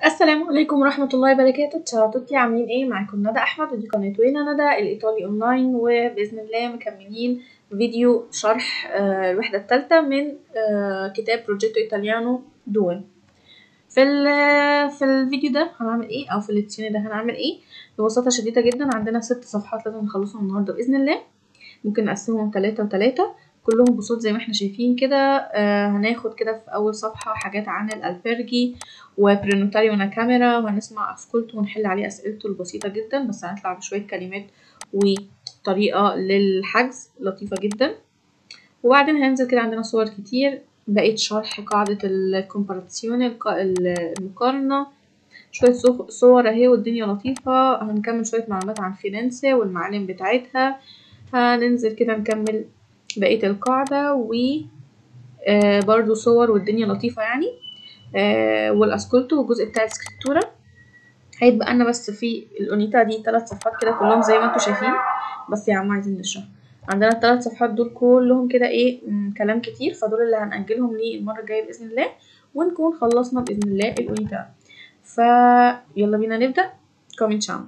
السلام عليكم ورحمة الله وبركاته تشاو توتي عاملين ايه معاكم ندى احمد ودي قناة وينا ندى الايطالي اونلاين وباذن الله مكملين فيديو شرح آه الوحدة الثالثة من آه كتاب بروجيتو ايطاليانو دو في في الفيديو ده هنعمل ايه او في الليتشين ده هنعمل ايه ببساطة شديدة جدا عندنا ست صفحات لازم نخلصهم النهاردة باذن الله ممكن نقسمهم تلاتة وتلاتة كلهم بصوت زي ما احنا شايفين كده آه هناخد كده في اول صفحة حاجات عن الالبرجي وبرينوتاريو كاميرا وهنسمع اسكولته ونحل عليه اسئلته البسيطة جدا بس هنطلع بشوية كلمات وطريقة للحجز لطيفة جدا وبعدين هننزل كده عندنا صور كتير بقيت شرح قاعدة الكومباراتسيون المقارنة شوية صور اهي والدنيا لطيفة هنكمل شوية معلومات عن فيرنسا والمعالم بتاعتها هننزل كده نكمل بقية القاعدة و آه برضو صور والدنيا لطيفة يعني آه والاسكولتو والجزء بتاع السكريبتورا هيتبقى لنا بس في الاونيتا دي ثلاث صفحات كده كلهم زي ما انتم شايفين بس يا عم عايزين نشرح عندنا الثلاث صفحات دول كلهم كده ايه كلام كتير فدول اللي هنأجلهم للمرة الجاية بإذن الله ونكون خلصنا بإذن الله الاونيتا فيلا بينا نبدأ cominciamo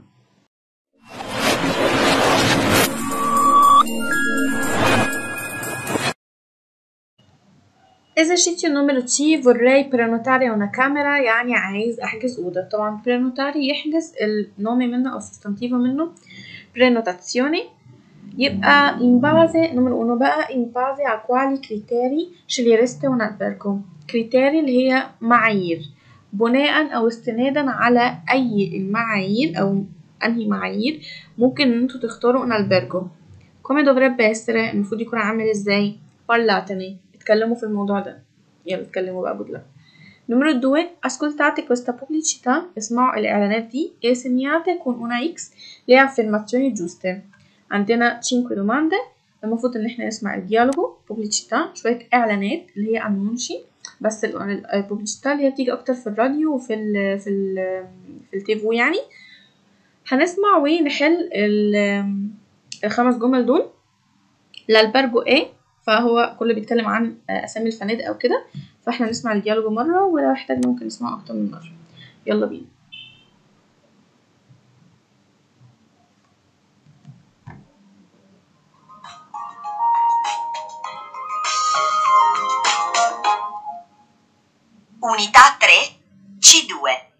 Esercizio numero C vorrei prenotare una camera يعني عايز احجز اوضه طبعا prenotare يحجز النومي منه او السستانتيفو منه prenotazione يبقى in base numero uno بقى in base a quali criteri scegliereste un albergo كريتيري اللي هي معايير بناء او استنادا على اي المعايير او انهي معايير ممكن ان انتوا تختاروا un albergo come dovrebbe essere المفروض يكون عامل ازاي parlatene اتكلموا في الموضوع ده يلا اتكلموا بقى good luck numero due ascoltate questa pubblicità اسمعوا الإعلانات دي e segnate con una X le affermazioni giuste عندنا 5 domande المفروض ان احنا نسمع الديالوجو pubblicità شوية إعلانات اللي هي annunci بس البوبليشيتا اللي هي بتيجي أكتر في الراديو وفي ال في ال في التيفو يعني هنسمع ونحل الخمس جمل دول الالبرجو ايه فهو كله بيتكلم عن اسامي الفنادق او كده فاحنا نسمع الديالوج مره ولو احتاجنا ممكن نسمعه اكتر من مره يلا بينا Unità 3 C2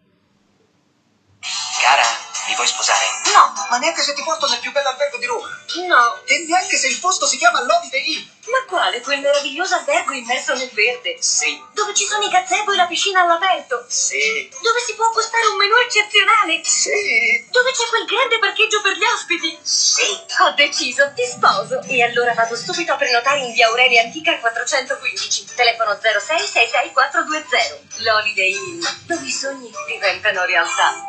Cara, mi vuoi sposare? No, Ma neanche se ti porto nel più bello albergo di Roma. no. E neanche se il posto si chiama Holiday Inn. Ma quale? Quel meraviglioso albergo immerso nel verde. Sì, Dove ci sono i gazebo e la piscina all'aperto. sì, Dove si può gustare un menù eccezionale. sì, Dove c'è quel grande parcheggio per gli ospiti. sì. Ho deciso, ti sposo. E allora vado subito a prenotare in via Aurelia Antica 415. Telefono 0666 L'Holiday Inn. Dove i sogni diventano realtà.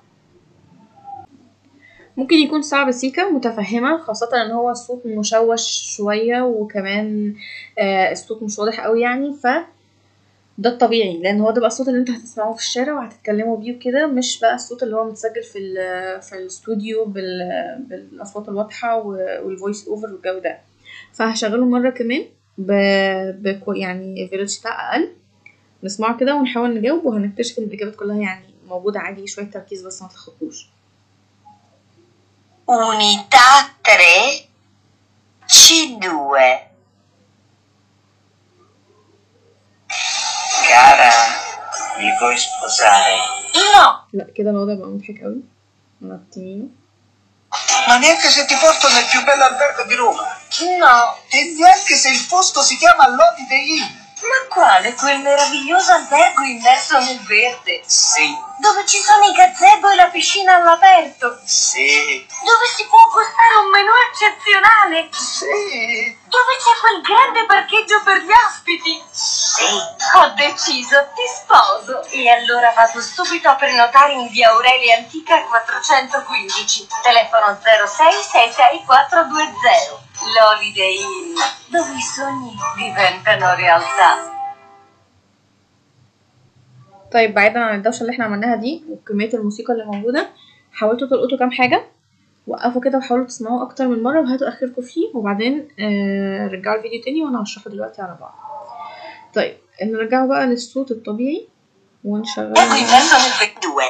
ممكن يكون صعب سيكا متفهمة خاصة ان هو الصوت مشوش شوية وكمان آه الصوت مش واضح قوي يعني ف ده الطبيعي لان هو ده بقى الصوت اللي انت هتسمعوه في الشارع وهتتكلموا بيه وكده مش بقى الصوت اللي هو متسجل في ال في الاستوديو بال بالاصوات الواضحة والفويس اوفر والجو ده فهشغله مرة كمان ب, ب يعني فيلوسيتا اقل نسمعه كده ونحاول نجاوب وهنكتشف ان الاجابات كلها يعني موجودة عادي شوية تركيز بس ما تلخبطوش Unità 3 C2 Cara, mi vuoi sposare? No, لا كده الوضع بقى مضحك قوي نطينه Ma neanche se ti porto nel più bello albergo di Roma. no. E neanche se il posto si chiama Holiday Inn. Ma quale? Quel meraviglioso albergo immerso nel verde. Sì, Dove ci sono i gazebo e la piscina all'aperto. sì, Dove si può gustare un menù eccezionale. sì, Dove c'è quel grande parcheggio per gli ospiti. sì. Ho deciso, ti sposo. E allora vado subito a prenotare in via Aurelia Antica 415. Telefono 0666 L'Holiday Inn. Dove i sogni diventano realtà. طيب بعيدا عن الدوشة اللي احنا عملناها دي وكمية الموسيقى اللي موجودة حاولتوا تلقطوا كام حاجة وقفوا كده وحاولوا تسمعوه أكتر من مرة وهاتوا آخركم فيه وبعدين آه رجعوا الفيديو تاني وأنا هشرحه دلوقتي على بعض طيب نرجعه بقى للصوت الطبيعي ونشغل Ecco immerso nel ve- due.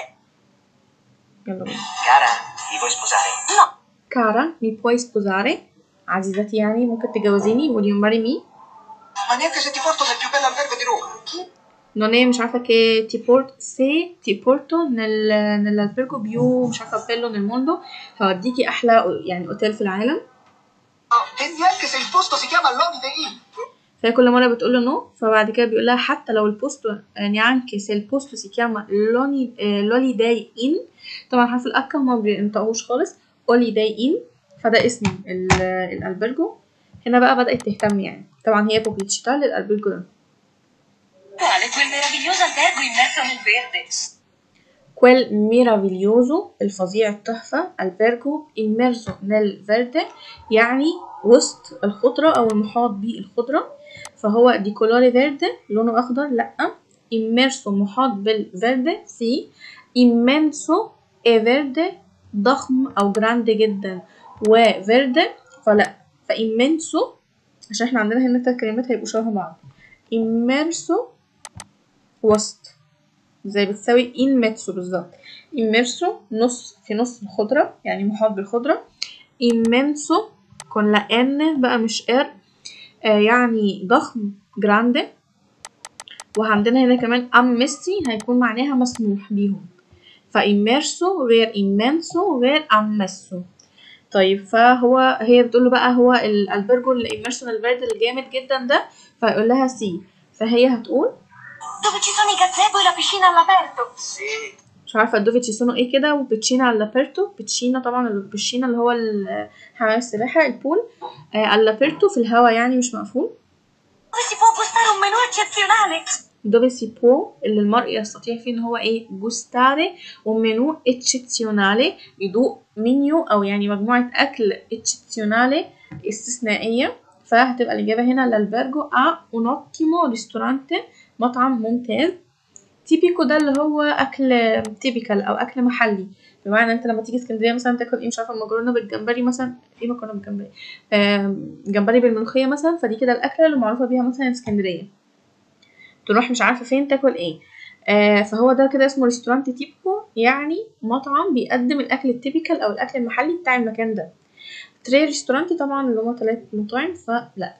يلا بينا Cara, mi vuoi sposare? No, كارا مي بوي سبوزاري عزيزتي يعني ممكن تتجوزيني will you marry me Ma neanche se ti porto nel più bello albergo di Roma. non è مش عارفة che ti porto se ti porto nel nell'albergo più مش عارفة bello nel mondo هوديكي أحلى يعني أوتيل في العالم E neanche se il posto si chiama Holiday Inn. فهي كل مرة بتقول له نو فبعد كده بيقول لها حتى لو البوستو يعني anche se il posto si chiama Loni- آه، l'holiday inn طبعا حرف الأكا هما مبينطقوش خالص holiday inn فده اسم ال- الألبرجو هنا بقى بدأت تهتم يعني طبعا هي بوبليتشيتا للألبرجو ده quale? Quel meraviglioso albergo immerso nel verde. quel meraviglioso الفظيع التحفة albergo immerso nel verde يعني وسط الخضرة أو المحاط بالخضرة فهو دي colore verde لونه أخضر لأ immerso محاط بالفيردي سي immenso e verde ضخم أو جراند جدا وفيردي فلأ فإمنسو عشان احنا عندنا هنا تلات كلمات هيبقوا شبه بعض immerso وسط زي بتساوي in mezzo بالظبط immerso نص في نص الخضرة يعني محاط بالخضرة immenso con la n بقى مش r آه يعني ضخم grande وعندنا هنا كمان ammessi هيكون معناها مسموح بيهم فimmerso غير immenso غير ammesso طيب فهو هي بتقول له بقى هو الالبرجو الاميرسون الفيرد الجامد جدا ده فيقول لها سي فهي هتقول Dove ci sono i gazebo e la piscina all'aperto. Sì. مش عارفه الدوفي تشيسونو ايه كده وبتشينا علابيرتو بتشينا طبعا البتشينا اللي هو ال- حمام السباحه البول آه علابيرتو في الهوا يعني مش مقفول Dove si può gustare un menù eccezionale. دوفي سي بو اللي المرء يستطيع فيه ان هو ايه جوستاري ومنو اتشيزيونالي يدوق منيو او يعني مجموعه اكل اتشيزيونالي استثنائيه فهتبقى الاجابه هنا لالبرجو ا un ottimo ristorante مطعم ممتاز تيبيكو ده اللي هو اكل تيبيكال او اكل محلي بمعنى انت لما تيجي اسكندريه مثلا تاكل ايه مش عارفه مكرونه بالجمبري مثلا ايه مكرونه بالجمبري آم، جمبري بالملوخيه مثلا فدي كده الاكله اللي معروفه بيها مثلا اسكندريه تروح مش عارفه فين تاكل ايه آه فهو ده كده اسمه ريستورانت تيبيكو يعني مطعم بيقدم الاكل التيبيكال او الاكل المحلي بتاع المكان ده تري ريستورانتي طبعا اللي هما تلات مطاعم فلا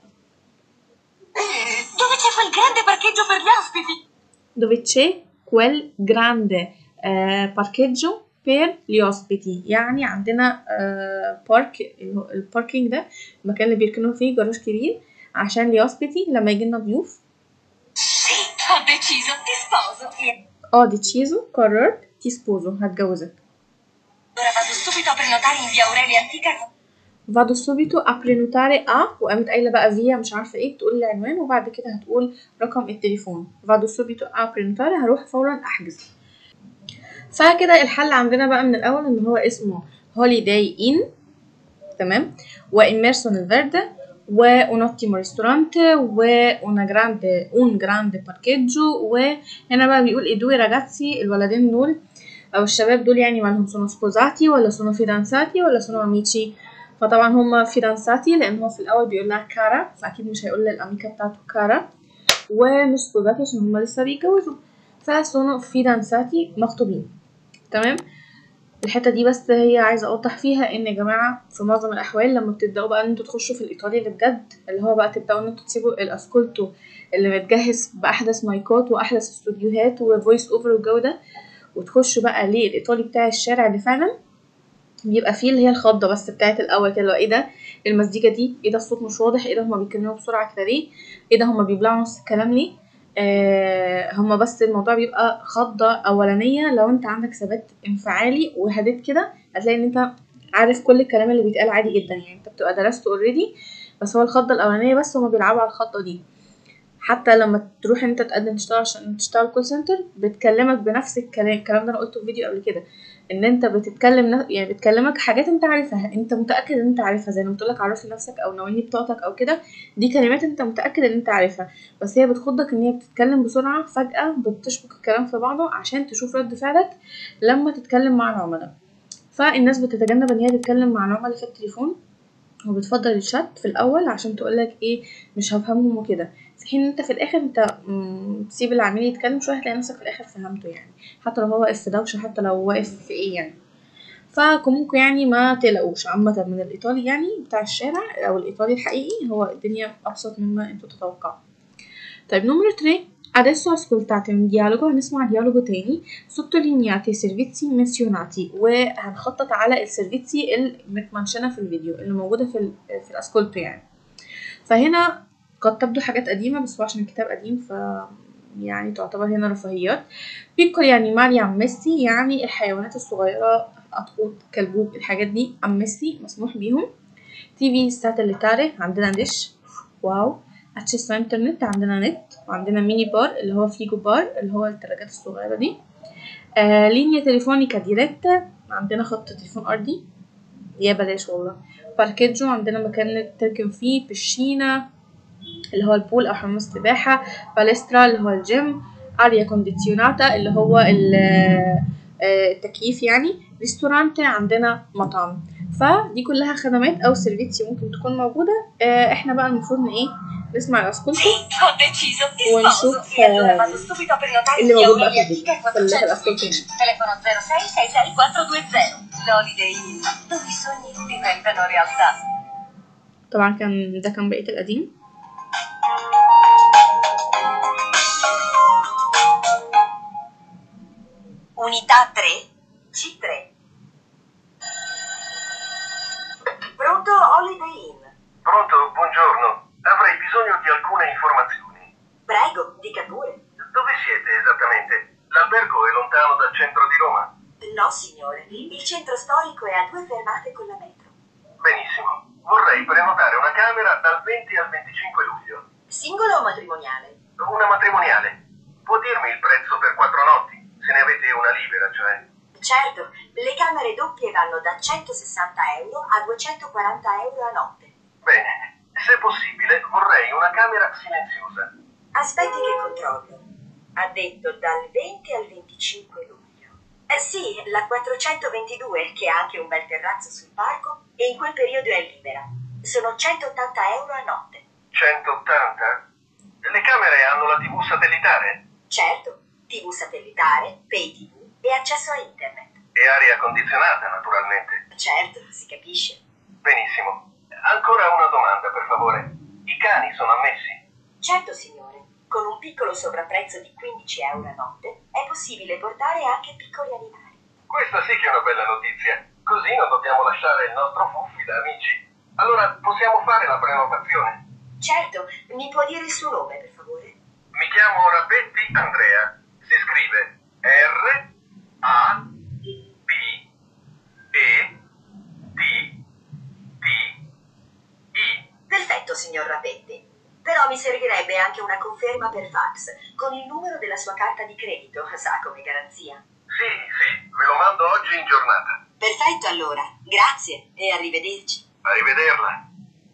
Dove c'è quel grande parcheggio per gli ospiti. dove c'è quel grande آه parcheggio per gli ospiti يعني عندنا آه بارك اللي هو الباركينج ده المكان اللي بيركنوا فيه جراج كبير عشان gli ospiti لما يجيلنا ضيوف Sì, ho deciso, ti sposo. E اه deciso قررت ti sposo هتجوزك ora vado subito a prenotare in via Aurelia Antica. vado subito a prenotare a وقامت قايله بقى فيا مش عارفه ايه تقول العنوان وبعد كده هتقول رقم التليفون vado subito a prenotare هروح فورا احجز فكده الحل عندنا بقى من الاول ان هو اسمه holiday inn تمام وimmerso nel verde و un ottimo ristorante و una grande un grande parcheggio وهنا بقى بيقول i due ragazzi الولدين دول او الشباب دول يعني مالهم sono sposati ولا sono fidanzati ولا sono amici فطبعا هما فيدانساتي لان هو في الاول بيقول لها كارا فاكيد مش هيقول للاميكا بتاعته كارا ومش سبوزاتي عشان هما لسه بيتجوزوا فسونو فيدانساتي مخطوبين تمام الحته دي بس هي عايزه اوضح فيها ان يا جماعه في معظم الاحوال لما بتبداوا بقى ان انتوا تخشوا في الايطالي اللي بجد اللي هو بقى تبداوا ان انتوا تسيبوا الاسكولتو اللي متجهز باحدث مايكات واحدث استوديوهات وفويس اوفر والجو ده وتخشوا بقى للايطالي بتاع الشارع اللي فعلا بيبقى فيه اللي هي الخضه بس بتاعت الاول كده اللي هو ايه ده المزيكا دي ايه ده الصوت مش واضح ايه ده هما بيتكلموا بسرعه كده ليه ايه ده هما بيبلعوا نص الكلام ليه آه هما بس الموضوع بيبقى خضه اولانيه لو انت عندك ثبات انفعالي وهديت كده هتلاقي ان انت عارف كل الكلام اللي بيتقال عادي جدا يعني انت بتبقى درسته اوريدي بس هو الخضه الاولانيه بس هما بيلعبوا على الخضه دي حتى لما تروح انت تقدم تشتغل عشان تشتغل كول سنتر بتكلمك بنفس الكلام الكلام ده انا قلته في فيديو قبل كده ان انت بتتكلم ن- يعني بتكلمك حاجات انت عارفها انت متاكد ان انت عارفها زي ما بتقولك عرفي نفسك او ناولني بطاقتك او كده دي كلمات انت متاكد ان انت عارفها بس هي بتخضك ان هي بتتكلم بسرعه فجاه بتشبك الكلام في بعضه عشان تشوف رد فعلك لما تتكلم مع العملاء فالناس بتتجنب ان هي تتكلم مع العملاء في التليفون وبتفضل الشات في الاول عشان تقولك ايه مش هفهمهم وكده في حين انت في الاخر انت مم، تسيب العميل يتكلم شويه هتلاقي نفسك في الاخر فهمته يعني حتى لو هو واقف في دوشه حتى لو واقف في ايه يعني فكمكم يعني ما تقلقوش عامة من الإيطالي يعني بتاع الشارع أو الإيطالي الحقيقي هو الدنيا أبسط مما انتوا تتوقعوا طيب نمرة 3 Adesso ascoltate un dialogo هنسمع ديالوجو تاني sottolineate i servizi menzionati وهنخطط على السيرفيتسي المتمنشنة في الفيديو اللي موجودة في ال في الأسكولتو يعني فهنا قد تبدو حاجات قديمة بس هو عشان الكتاب قديم ف يعني تعتبر هنا رفاهيات piccoli animali ammessi يعني الحيوانات الصغيرة أطقوط كلبوب الحاجات دي ammessi مسموح بيهم تي في ساتليتاري عندنا ديش واو اكسس انترنت عندنا نت وعندنا ميني بار اللي هو فيجو بار اللي هو التلاجات الصغيرة دي آه لينيا تليفونيكا ديريكتا عندنا خط تليفون أرضي يا بلاش والله باركيجو عندنا مكان تركن فيه بشينا اللي هو البول أو حمام السباحة باليسترا اللي هو الجيم اريا كونديزيوناتا اللي هو ال- آه، التكييف يعني ريستورانت عندنا مطعم فدي كلها خدمات او سيرفيتسي ممكن تكون موجودة آه، احنا بقى المفروض ان ايه نسمع الاسكولتو Ho deciso, ti sposo. ونشوف E allora آه، vado subito a prenotare اللي gli موجود بقى aureli في الفيديو antica في ال- في الاسكولتو 415. Telefono 0666 420. L'Holiday Inn, dove i sogni diventano realtà. طبعا كان ده كان بقية القديم Unità 3, C3. Pronto Holiday Inn? Pronto, buongiorno. Avrei bisogno di alcune informazioni. Prego, dica pure. Dove siete esattamente? L'albergo è lontano dal centro di Roma? No, signore, il centro storico è a due fermate con la metro. Benissimo. Vorrei prenotare una camera dal 20 al 25 luglio. Singolo o matrimoniale? Una matrimoniale. Può dirmi il prezzo per quattro notti? Se ne avete una libera, cioè. Certo, le camere doppie vanno da 160 euro a 240 euro a notte. Bene. Se possibile, vorrei una camera silenziosa. Aspetti che controllo. Ha detto dal 20 al 25 luglio. Eh sì, la 422, che ha anche un bel terrazzo sul parco, e in quel periodo è libera. Sono 180 euro a notte. 180? Le camere hanno la TV satellitare Certo, TV satellitare, pay TV e accesso a internet. e aria condizionata, naturalmente. Certo, si capisce. Benissimo. Ancora una domanda, per favore. I cani sono ammessi? Certo, signore. Con un piccolo sovrapprezzo di 15 euro a notte è possibile portare anche piccoli animali. Questa sì che è una bella notizia. Così non dobbiamo lasciare il nostro fuffi da amici. Allora possiamo fare la prenotazione. Certo, mi può dire il suo nome, per favore? Mi chiamo Rapetti Andrea. Si scrive R A P E T T I. Perfetto, signor Rapetti. Però mi servirebbe anche una conferma per fax, con il numero della sua carta di credito, sa come garanzia. Sì, sì, ve lo mando oggi in giornata. Perfetto, allora. Grazie e arrivederci. Arrivederla.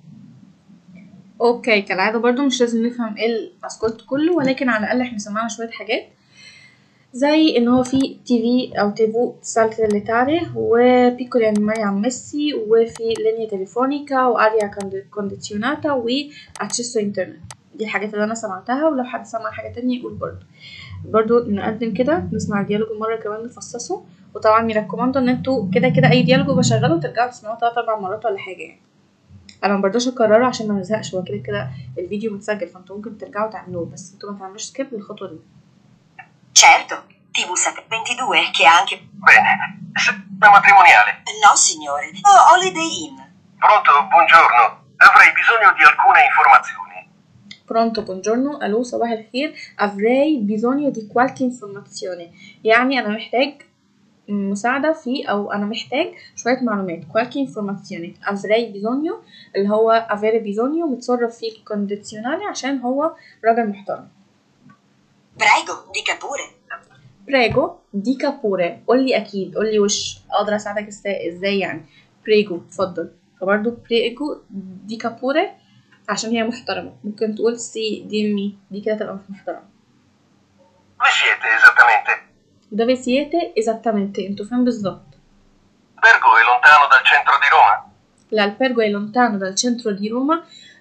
اوكي كالعادة برضو مش لازم نفهم ايه الاسكولت كله ولكن على الاقل احنا سمعنا شوية حاجات زي ان هو في تي في او تيفو ساتليتاري وبيكولي انيمالي ammessi وفي لينيا تليفونيكا واريا كونديزيوناتا واكسسو انترنت دي الحاجات اللي انا سمعتها ولو حد سمع حاجة تانية يقول برضو برضو نقدم كده نسمع الديالوج مرة كمان نفصصه وطبعا ميركوماندو ان انتوا كده كده اي ديالوج بشغله ترجعوا تسمعوه تلات اربع مرات ولا حاجة يعني انا مبرضاش اكرره عشان ما نزهقش هو كده كده الفيديو متسجل فانتوا ممكن ترجعوا تعملوه بس انتوا ما تعملوش سكيب للخطوه دي Certo, TV 722, che ha anche... Bene. Se- Una matrimoniale. No, signore. Oh, Holiday Inn. Pronto, buongiorno. Avrei bisogno di alcune informazioni. برونتو buongiorno الو صباح الخير avrei bisogno di qualche informazione يعني انا محتاج مساعدة في أو أنا محتاج شوية معلومات qualche informazione avrei bisogno اللي هو avere bisogno متصرف فيه condizionale عشان هو راجل محترم Prego, dica pure. prego dica pure قولي أكيد قولي وش أقدر أساعدك إزاي إزاي يعني prego اتفضل فبرضه prego dica pure عشان هي محترمة ممكن تقول سي ديمي دي كده تبقى مش محترمة Dove siete esattamente? dove siete esattamente انتوا فين بالظبط L'albergo è lontano dal centro di Roma? l'albergo è lontano dal centro di Roma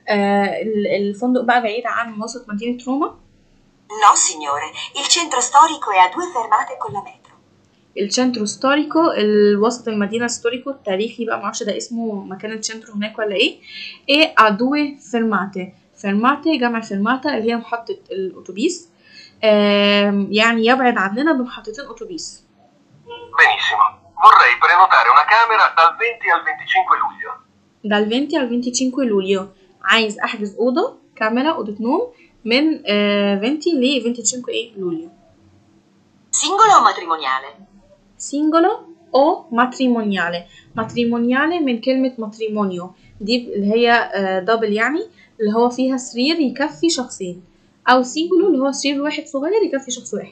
آه ال- الفندق بقى بعيد عن وسط مدينة روما No, signore, il centro storico è a due fermate con la metro. الشنترو ستوريكو الوسط المدينة ستوريكو التاريخي بقى معرفش ده اسمه مكان الشنترو هناك ولا ايه ايه ادوي فيرماتي فيرماتي جمع فيرماتا اللي هي محطة الأتوبيس آم، يعني يبعد عننا بمحطتين أتوبيس Benissimo. Vorrei prenotare una camera dal 20 al 25 luglio. ده ال 20 al 25 لوليو عايز أحجز أوضة كاملة أوضة نوم من آه 20 ل 25 ايه لوليو Singolo o matrimoniale? سينجولو او ماتريمونيالي ماتريمونيالي من كلمة ماتريمونيو دي اللي هي دبل يعني اللي هو فيها سرير يكفي شخصين او سينجولو اللي هو سرير واحد صغير يكفي شخص واحد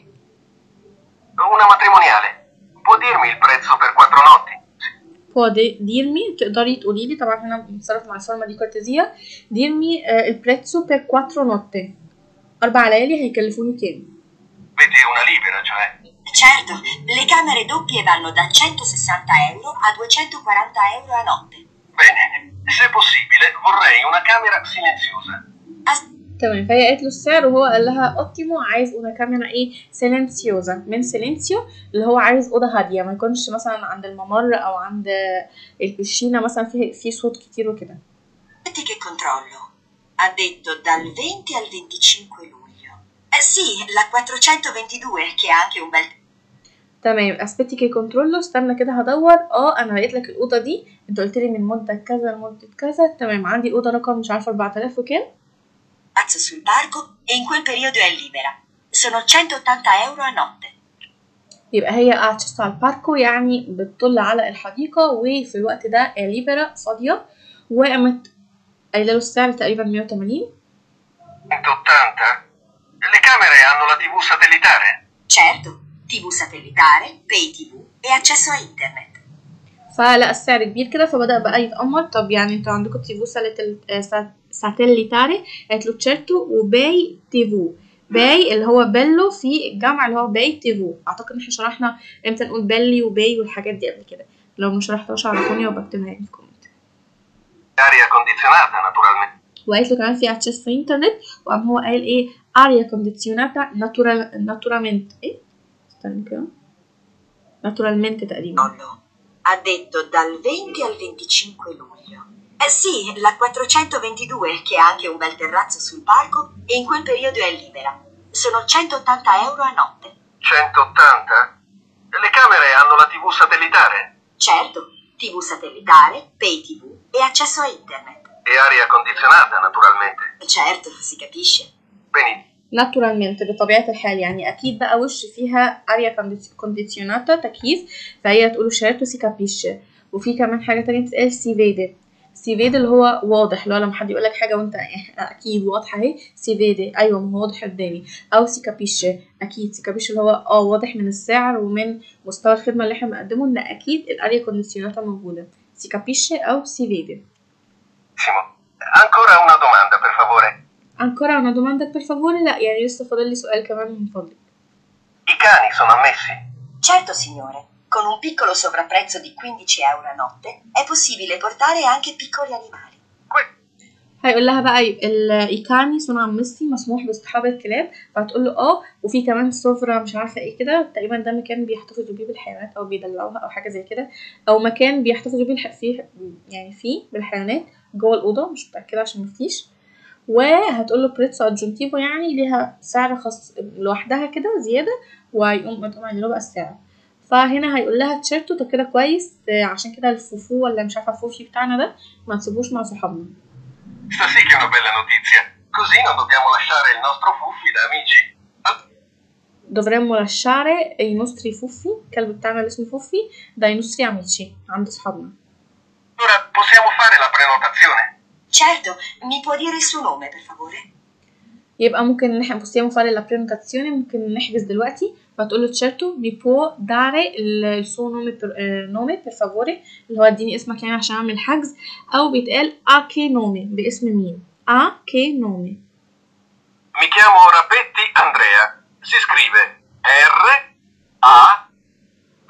Una matrimoniale. Può dirmi il prezzo per quattro notti? هو دي ديرمي تقدري تقولي لي طبعا هنا بنتصرف مع الفورمة دي كورتيزيا ديرمي آه، البريتسو بير كواترو نوتي أربع ليالي هيكلفوني كام Vedi una libera, cioè. Certo, le camere doppie vanno da 160 euro a 240 euro a notte. Bene. Se possibile, vorrei una camera silenziosa. As- تمام فهي قالت له السعر وهو قال لها اوتيمو عايز اوضه كاميرا ايه سيلنسيوزا من سيلنسيو اللي هو عايز اوضه هاديه ما يكونش مثلا عند الممر او عند البشينه مثلا في في صوت كتير وكده Aspetti che controllo. Ha detto dal 20 al 25 luglio. Eh sì, la 422 che ha anche un bel... تمام اسبتي كي كنترولو استنى كده هدور اه انا لقيت لك الاوضه دي انت قلت لي من مده كذا لمده كذا تمام عندي اوضه رقم مش عارفه 4000 وكام spazio sul parco e in quel periodo è libera. Sono 180 euro a notte. يبقى هي اعتشت على الباركو يعني بتطل على الحديقه وفي الوقت ده ليبرا فاضيه وقامت قايله له السعر تقريبا 180 180? Le camere hanno la TV satellitare? Certo, TV satellitare, pay TV e accesso a internet. فلقى السعر كبير كده فبدأ بقى يتأمر طب يعني انتوا عندكم تيفو ساتل- آه، سا- ساتيليتاري قالت له تشيرتو وباي تيفو باي اللي هو بيلو في الجمع اللي هو باي تيفو اعتقد ان احنا شرحنا امتى نقول بيلي وباي والحاجات دي قبل كده لو ما شرحتهاش عرفوني وبكتبها يعني في كومنت Aria condizionata, naturalmente. وقالت له كمان في اكسس في انترنت وقام هو قال ايه اريا كونديزيوناتا ناتورال ناتورامنت ايه استنى كده ناتورالمنت تقريبا Controllo. Ha detto dal 20 al 25 luglio. Eh sì, la 422 che ha anche un bel terrazzo sul parco e in quel periodo è libera. Sono 180 euro a notte. 180? Le camere hanno la TV satellitare? Certo, TV satellitare, pay TV e accesso a internet. E aria condizionata, naturalmente. Certo, si capisce. Benissimo. ناتورالمنت بطبيعة الحال يعني أكيد بقى وش فيها أريا كونديسيوناتا تكييف فهي تقوله شيرتو سي كابيش وفي كمان حاجة تانية بتتقال سيفيدي سيفيدي اللي هو واضح اللي هو لما حد يقولك حاجة وانت أكيد واضحة اهي سيفيدي أيوة ما هو واضح قدامي أو سي كابيش أكيد سي كابيش اللي هو اه واضح من السعر ومن مستوى الخدمة اللي احنا بنقدمه إن أكيد الأريا كونديسيوناتا موجودة سي كابيش أو سيفيدي Ancora una domanda, per favore. ancora una domanda per favore لا يعني لسه فاضل لي سؤال كمان من فضلك I cani sono ammessi? Certo, signore. Con un piccolo sovrapprezzo di 15 euro a notte è possibile portare anche piccoli animali. Que- هيقول لها بقى الايكاني صنع ميسي مسموح باصطحاب الكلاب فهتقول له اه وفي كمان سفرة مش عارفه ايه كده تقريبا ده مكان بيحتفظوا بيه بالحيوانات او بيدلعوها او حاجه زي كده او مكان بيحتفظوا بيه الح- فيه يعني فيه بالحيوانات جوه الاوضه مش متاكده عشان مفيش وهتقول له بريتسو ادجونتيفو يعني ليها سعر خاص لوحدها كده زياده ويقوم تقوم قايله له بقى السعر فهنا هيقول لها تيشيرتو طب كده كويس آه، عشان كده الفوفو ولا مش عارفه الفوفي بتاعنا ده ما تسيبوش مع صحابنا Sta sì che è una bella notizia. Così non dobbiamo lasciare il nostro Fuffi da amici. Al- dovremmo lasciare i nostri fuffi الكلب بتاعنا اللي اسمه فوفي ده i nostri amici عند صحابنا Allora possiamo fare la prenotazione? Certo, mi può dire il suo nome, per favore? يبقى ممكن نح possiamo fare la prenotazione ممكن نحجز دلوقتي فتقول له تشيرتو mi può dare il il suo nome per, eh, nome per favore اللي هو اديني اسمك يعني عشان اعمل حجز او بيتقال a che nome باسم مين a che nome Mi chiamo Rapetti Andrea. Si scrive R A P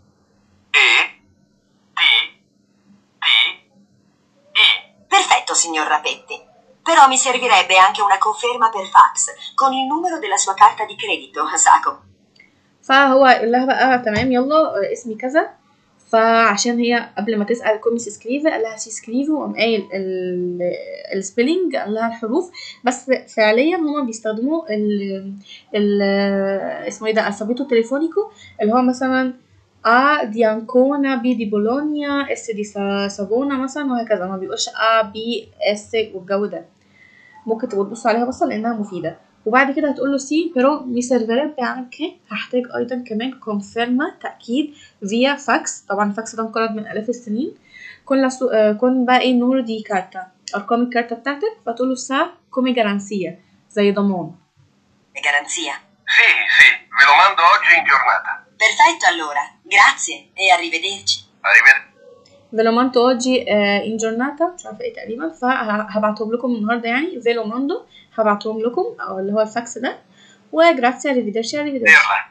E T T I. Perfetto, signor Rapetti. Però mi servirebbe anche una conferma per fax con il numero della sua carta di credito, Sacco. فهو يقول لها بقى تمام يلا آه، اسمي كذا فعشان هي قبل ما تسأل كوميس سكريفا قال لها سي سكريفو وقام قايل ال- السبيلنج قال لها الحروف بس فعليا هما بيستخدموا ال ال اسمه ايه ده الفابيتو تليفونيكو اللي هو مثلا A di Ancona B di Bologna S di Sa- Savona مثلا وهكذا ما بيقولش A B S والجو ده ممكن تبقوا تبصوا عليها بصة لأنها مفيدة وبعد كده هتقول له سي pero mi servirebbe anche هحتاج أيضا كمان conferma تأكيد via فاكس طبعا الفاكس ده مقرض من آلاف السنين كن la su- آه، كن بقى ايه النور دي كارتا أرقام الكارتة بتاعتك فتقول له سا come garanzia زي ضمان E garanzia. Sì, sì, ve lo mando oggi in giornata. Perfetto allora, grazie e arrivederci. Arrivederci. ve lo mando oggi eh, in giornata مش عارفة ايه تقريبا فهبعتهم لكم النهاردة يعني ve lo mando هبعتهم لكم أو اللي هو الفاكس ده وجراتسي arrivederci arrivederci Dirla.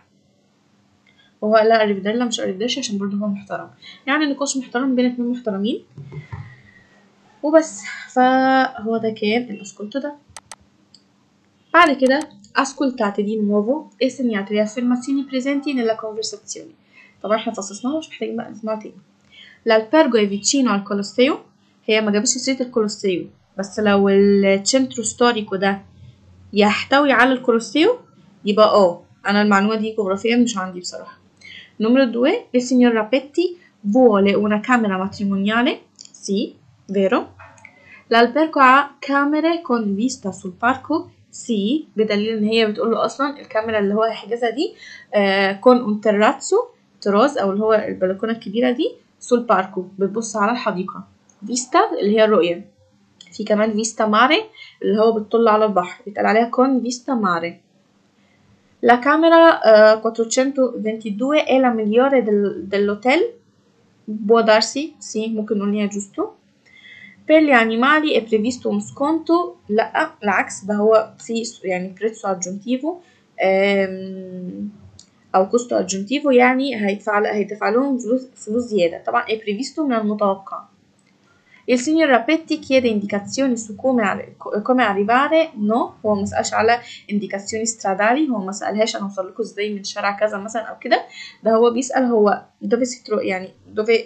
وهو لا اريفيديلا مش اريفيديرشي عشان برضه هو محترم يعني نقاش محترم بين اتنين محترمين وبس فهو ده كان الاسكولتو ده بعد كده ascoltate di nuovo e segnate le affermazioni presenti nella conversazione طبعا احنا فصصناها مش محتاجين بقى نسمعها تاني l'albergo è vicino al Colosseo هي ما جابتش سيرة الكولوسيو بس لو التشنترو ستوريكو ده يحتوي على الكولوسيو يبقى اه انا المعلومة دي جغرافيا مش عندي بصراحة Numero 2, il signor Rapetti vuole una camera matrimoniale? Sì, vero. L'albergo ha camere con vista sul parco? Sì, بدليل ان هي بتقول له اصلا الكاميرا اللي هو هيحجزها دي آه con un terrazzo تراز او اللي هو البلكونه الكبيره دي sul parco بتبص على الحديقه فيستا اللي هي الرؤيه في كمان فيستا ماري اللي هو بتطل على البحر بيتقال عليها con vista mare La camera eh, 422 è la migliore del- dell'hotel? Può darsi, sì, ممكن نقول ليها giusto. Per gli animali è previsto un sconto? لا العكس ده هو في س- يعني prezzo aggiuntivo ehm, أو costo aggiuntivo يعني هيدفع هيدفع لهم فلوس فلوس زيادة طبعا è previsto من المتوقع Il signor Rapetti chiede indicazioni su come, arri- come arrivare no هو مسألش على indicazioni stradali هو مسألهاش أنا أوصل لكم ازاي من شارع كذا مثلا أو كده ده هو بيسأل هو dove si tro- يعني dove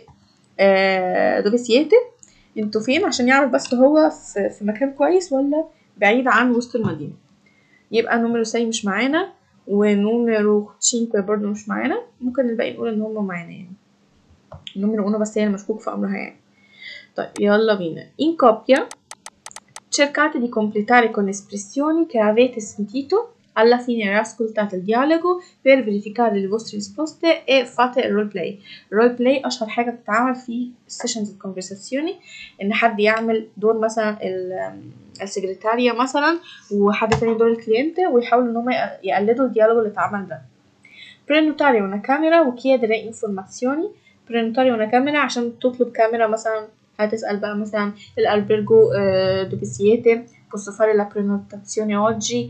آه dove siete انتوا فين عشان يعرف بس هو في, في مكان كويس ولا بعيد عن وسط المدينة يبقى نوميرو سي مش معانا ونوميرو 5 برضه مش معانا ممكن الباقي نقول ان هم معانا يعني نوميرو 1 بس هي المشكوك في أمرها يعني طيب يلا بينا in coppia cercate di completare con espressioni che avete sentito alla fine riascoltate il dialogo per verificare le vostre risposte e fate il role play الرول بلاي اشهر حاجه بتتعمل في سيشنز الكونفرساسيوني ان حد يعمل دور مثلا ال- السكرتارية مثلا وحد تاني دور الكلينت ويحاولوا ان هم يقلدوا الديالوج اللي اتعمل ده prenotare una camera وchiedere informazioni prenotare una camera عشان تطلب كاميرا مثلا هتسأل بقى مثلا الالبرجو eh, dove siete posso fare la prenotazione oggi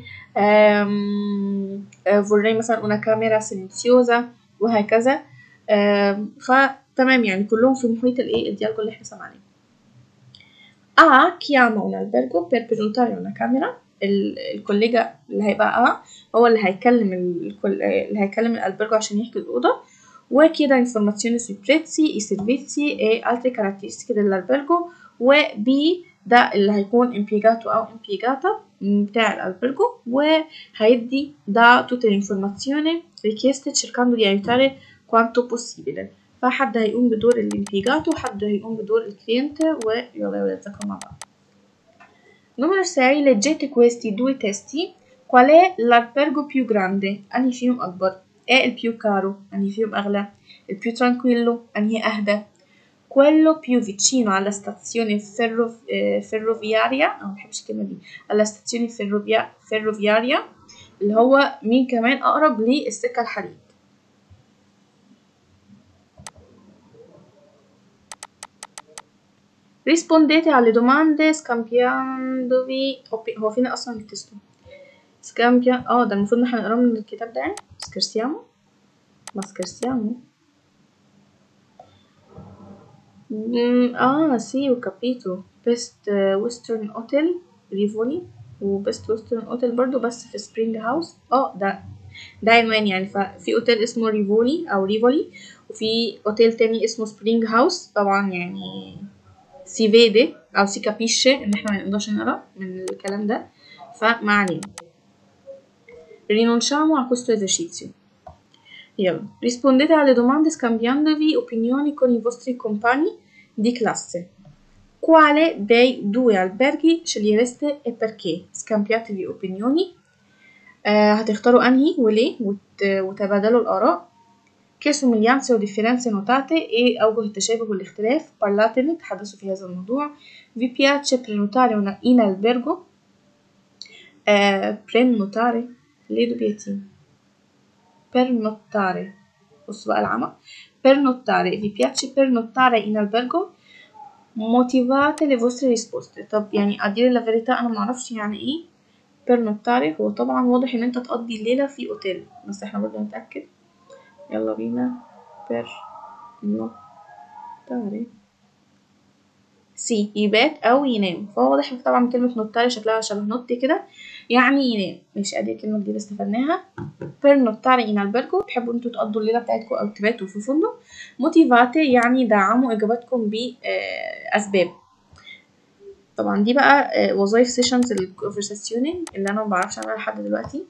ehm, eh, vorrei مثلا una camera silenziosa وهكذا آم، فتمام يعني كلهم في محيط الايه الديالوج اللي احنا سمعناه A chiama un albergo per prenotare una camera ال- الكوليجا اللي هيبقى A هو اللي هيكلم الكل... اللي هيكلم الالبرجو عشان يحجز الأوضة وكده informazioni sui prezzi, i servizi e altre caratteristiche dell'albergo و B ده اللي هيكون impiegato أو impiegata بتاع الالبرجو وهيدي ده tutte le informazioni richieste cercando di aiutare quanto possibile فحد هيقوم بدور الامبيجاتو وحد هيقوم بدور الكلينت ويلا يا ولاد ذاكروا مع بعض Numero 6 leggete questi due testi qual è l'albergo più grande أنهي فيهم أكبر è il più caro أنهي فيهم أغلى il più tranquillo أنهي أهدى quello più vicino alla stazione ferro, eh, ferroviaria أنا مبحبش الكلمة دي alla stazione ferrovia, ferroviaria اللي هو مين كمان أقرب للسكة الحديد rispondete alle domande scambiandovi oppi- هو فين اصلا التستو scambia اه ده المفروض ان احنا نقراه من الكتاب ده يعني scherziamo ما scherziamo Mm, ah sì ho capito Best eh, Western Hotel ريفولي وبيست ويسترن اوتيل برضو بس في سبرينج هاوس اه ده ده عنوان يعني ففي اوتيل اسمه ريفولي او ريفولي وفي اوتيل تاني اسمه سبرينج هاوس طبعا يعني سي فيدي او سي كابيشي ان احنا ما نقدرش نقرا من الكلام ده فما علينا rinunciamo a questo esercizio Yalla. Rispondete alle domande scambiandovi opinioni con i vostri compagni di classe. Quale dei due alberghi scegliereste e perché? Scambiatevi opinioni. آه هتختاروا أنهي وليه وت... وتبادلوا الآراء. Che somiglianze o differenze notate e أوجه التشابه والاختلاف. Parlatene تحدثوا في هذا الموضوع. Vi piace prenotare una... in albergo? آه prenotare ليه dubbietini؟ pernottare بصوا بقى العمى pernottare vi piace pernottare in albergo motivate le vostre risposte طب يعني a dire la verità انا معرفش يعني ايه pernottare هو طبعا واضح ان انت تقضي الليلة في اوتيل بس احنا برضه نتأكد يلا بينا pernottare سي يبات او ينام فهو واضح طبعا من كلمة نوتاري شكلها شبه نوتي كده يعني ينام مش ادي كلمة جديدة استفدناها per notare in albergo تحبوا انتوا تقضوا الليلة بتاعتكم او تباتوا في فندق موتيفاتي يعني دعموا اجاباتكم باسباب طبعا دي بقى وظايف سيشنز الكونفرساسيونينج اللي انا مبعرفش اعملها لحد دلوقتي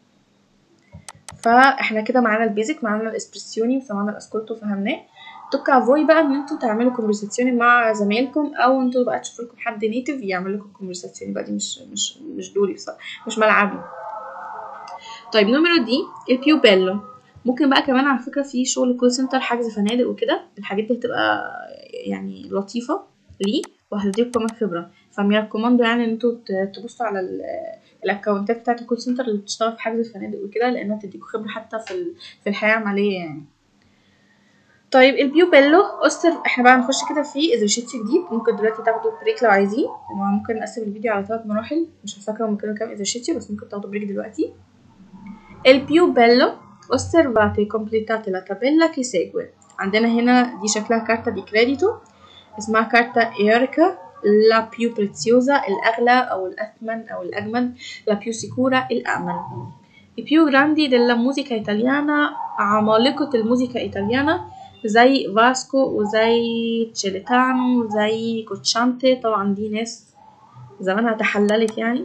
فاحنا كده معانا البيزك معانا الاسبرسيوني ومعانا الاسكولتو فهمناه توكا فوي بقى ان انتوا تعملوا كونفرساسيوني مع زمايلكم او انتوا بقى تشوفوا لكم حد نيتيف يعمل لكم كونفرساسيوني بقى دي مش مش مش دوري بصراحه مش ملعبي طيب نمرة دي البيو بيلو ممكن بقى كمان على فكرة في شغل كول سنتر حجز فنادق وكده الحاجات دي هتبقى يعني لطيفة ليه وهتديكم كمان خبرة فمن الكوماندو يعني ان انتوا تبصوا على الاكونتات بتاعت الكول سنتر اللي بتشتغل في حجز الفنادق وكده لانها تديكم خبرة حتى في في الحياة العملية يعني طيب البيو بيلو أستر احنا بقى نخش كده في اكزرشيتس جديد ممكن دلوقتي تاخدوا بريك لو عايزين ممكن نقسم الفيديو على ثلاث مراحل مش فاكرة هما كانوا كام اكزرشيتس بس ممكن تاخدوا بريك دلوقتي Il più bello osservate e completate la tabella che segue عندنا هنا دي شكلها كارتا دي كريديتو اسمها كارتا ايوريكا la più preziosa الأغلى أو الأثمن أو الأجمل la più sicura الأأمن I più grandi della musica italiana عمالقة الموسيقى الإيطاليانا زي فاسكو وزي تشيليتانو وزي كوتشانتي طبعا دي ناس زمانها تحللت يعني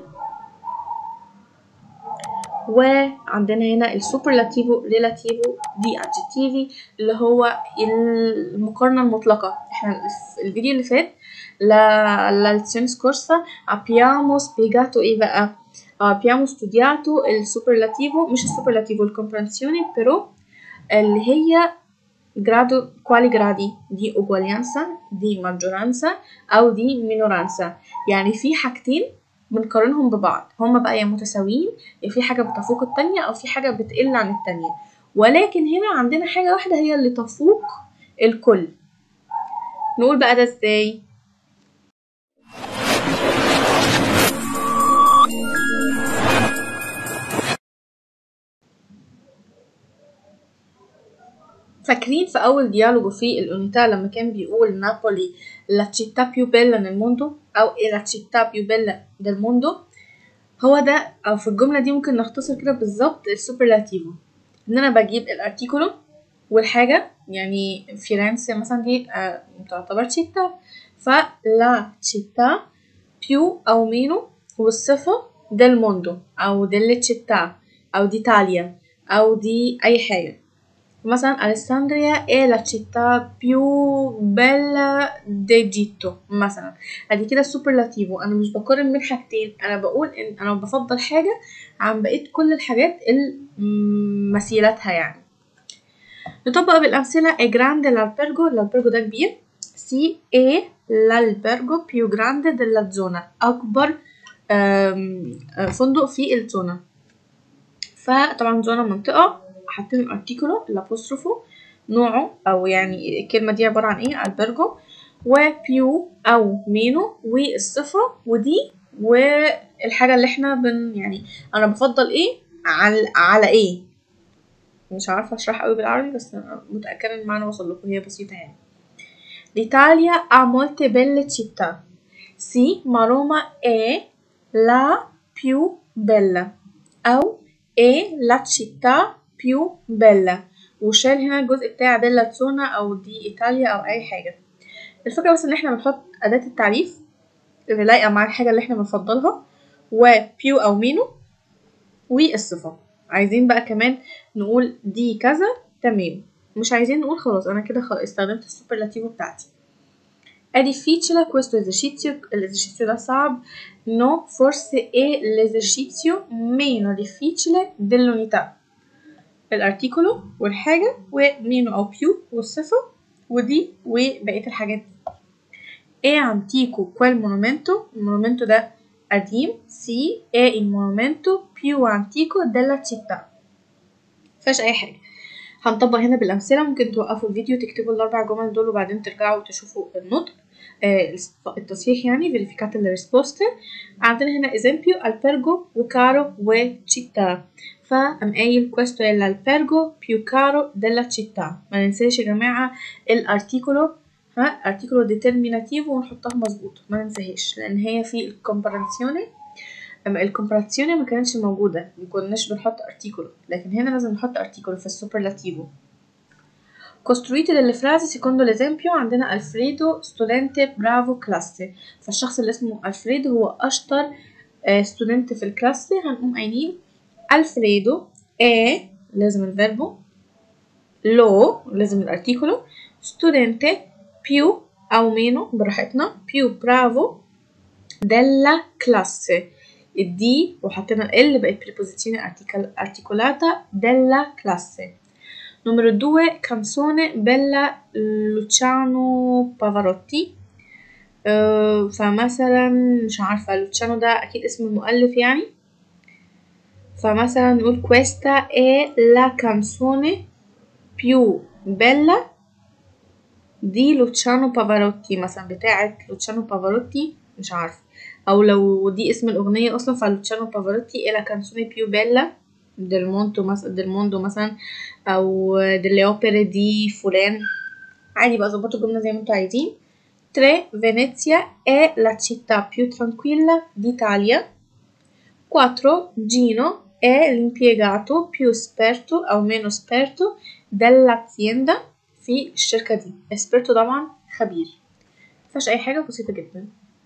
وعندنا هنا السوبرلاتيفو ريلاتيفو دي ادجيتيفي اللي هو المقارنة المطلقة احنا الفيديو اللي فات la, la lezione scorsa abbiamo spiegato ايه بقى abbiamo studiato il superlativo مش السوبرلاتيفو الcomprensione però اللي هي grado quali gradi di uguaglianza di maggioranza أو دي minoranza يعني في حاجتين بنقارنهم ببعض هما بقى يا متساويين يا في حاجة بتفوق التانية أو في حاجة بتقل عن التانية ولكن هنا عندنا حاجة واحدة هي اللي تفوق الكل نقول بقى ده ازاي فاكرين في أول ديالوجو في الأونيتا لما كان بيقول نابولي la città più bella nel mondo أو la città più bella del mondo هو ده أو في الجملة دي ممكن نختصر كده بالظبط السوبرلاتيفو إن أنا بجيب الارتيكولو والحاجة يعني فيرنسا مثلا دي آه تعتبر città فلا città più أو meno والصفة del mondo أو delle città أو d'Italia أو دي أي حاجة مثلا أليساندريا è la città più bella d'Egitto مثلا ادي كده سوبرلاتيفو انا مش بقارن بين حاجتين انا بقول ان انا بفضل حاجة عن بقية كل الحاجات مثيلاتها يعني نطبق بالأمثلة è grande l'albergo l'albergo ده كبير سي è l'albergo più grande della zona أكبر فندق في الزونة فطبعا زونة منطقة حاطين الارتيكولو الابوستروفو نوعه او يعني الكلمة دي عبارة عن ايه البرجو وبيو او مينو والصفة ودي والحاجة اللي احنا بن يعني انا بفضل ايه على على ايه مش عارفة اشرح قوي بالعربي بس أنا متأكدة ان المعنى وصل لكم هي بسيطة يعني L'Italia ha molte belle città. Sì, ma Roma è la più bella أو e la città più bella وشال هنا الجزء بتاع ديلا تسونا أو دي إيطاليا أو أي حاجة الفكرة بس إن احنا بنحط أداة التعريف اللي لايقة مع الحاجة اللي احنا بنفضلها وبيو أو مينو والصفة عايزين بقى كمان نقول دي كذا تمام مش عايزين نقول خلاص أنا كده خلاص استخدمت السوبرلاتيفو بتاعتي è difficile questo esercizio l'esercizio da صعب no forse è l'esercizio meno difficile dell'unità الارتيكولو والحاجة ومينو أو بيو والصفة ودي وبقية الحاجات دي è antico quel monumento il monumento ده قديم sì è il monumento più antico della città مفيهاش أي حاجة هنطبق هنا بالأمثلة ممكن توقفوا الفيديو تكتبوا الأربع جمل دول وبعدين ترجعوا تشوفوا النطق آه التصحيح يعني verificate le risposte عندنا هنا esempio albergo وكارو وتشيتا فقام قايل questo è l'albergo più caro della città ما ننساش يا جماعة الارتيكولو ها ارتيكولو ديترميناتيفو ونحطها مظبوط ما ننساهاش لأن هي في الكومباراتيوني اما الكومباراتيوني ما كانتش موجودة ما كناش بنحط ارتيكولو لكن هنا لازم نحط ارتيكولو في السوبرلاتيفو costruite delle frasi secondo l'esempio عندنا الفريدو studente bravo classe فالشخص اللي اسمه الفريدو هو اشطر ستودنت في الكلاس هنقوم قايلين الفريدو è لازم الفيربو لو لازم الارتيكولو studente più او meno براحتنا più bravo della classe الدي وحطينا ال بقت preposizione articolata della classe numero due canzone bella Luciano Pavarotti أه فمثلا مش عارفة لوتشانو ده أكيد اسم المؤلف يعني فمثلا نقول questa è la canzone più bella دي لوتشانو بافاروتي مثلا بتاعة لوتشانو بافاروتي مش عارفة أو لو دي اسم الأغنية أصلا فلوتشانو بافاروتي إلى كانسوني بيو بيلا del mondo مثلا del mondo مثلا أو delle opere دي فلان عادي بقى ظبطوا الجملة زي ما انتوا عايزين 3 Venezia è la città più tranquilla d'Italia 4 Gino è l'impiegato più esperto أو meno esperto dell'azienda في الشركة دي esperto طبعا خبير مفيهاش أي حاجة بسيطة جدا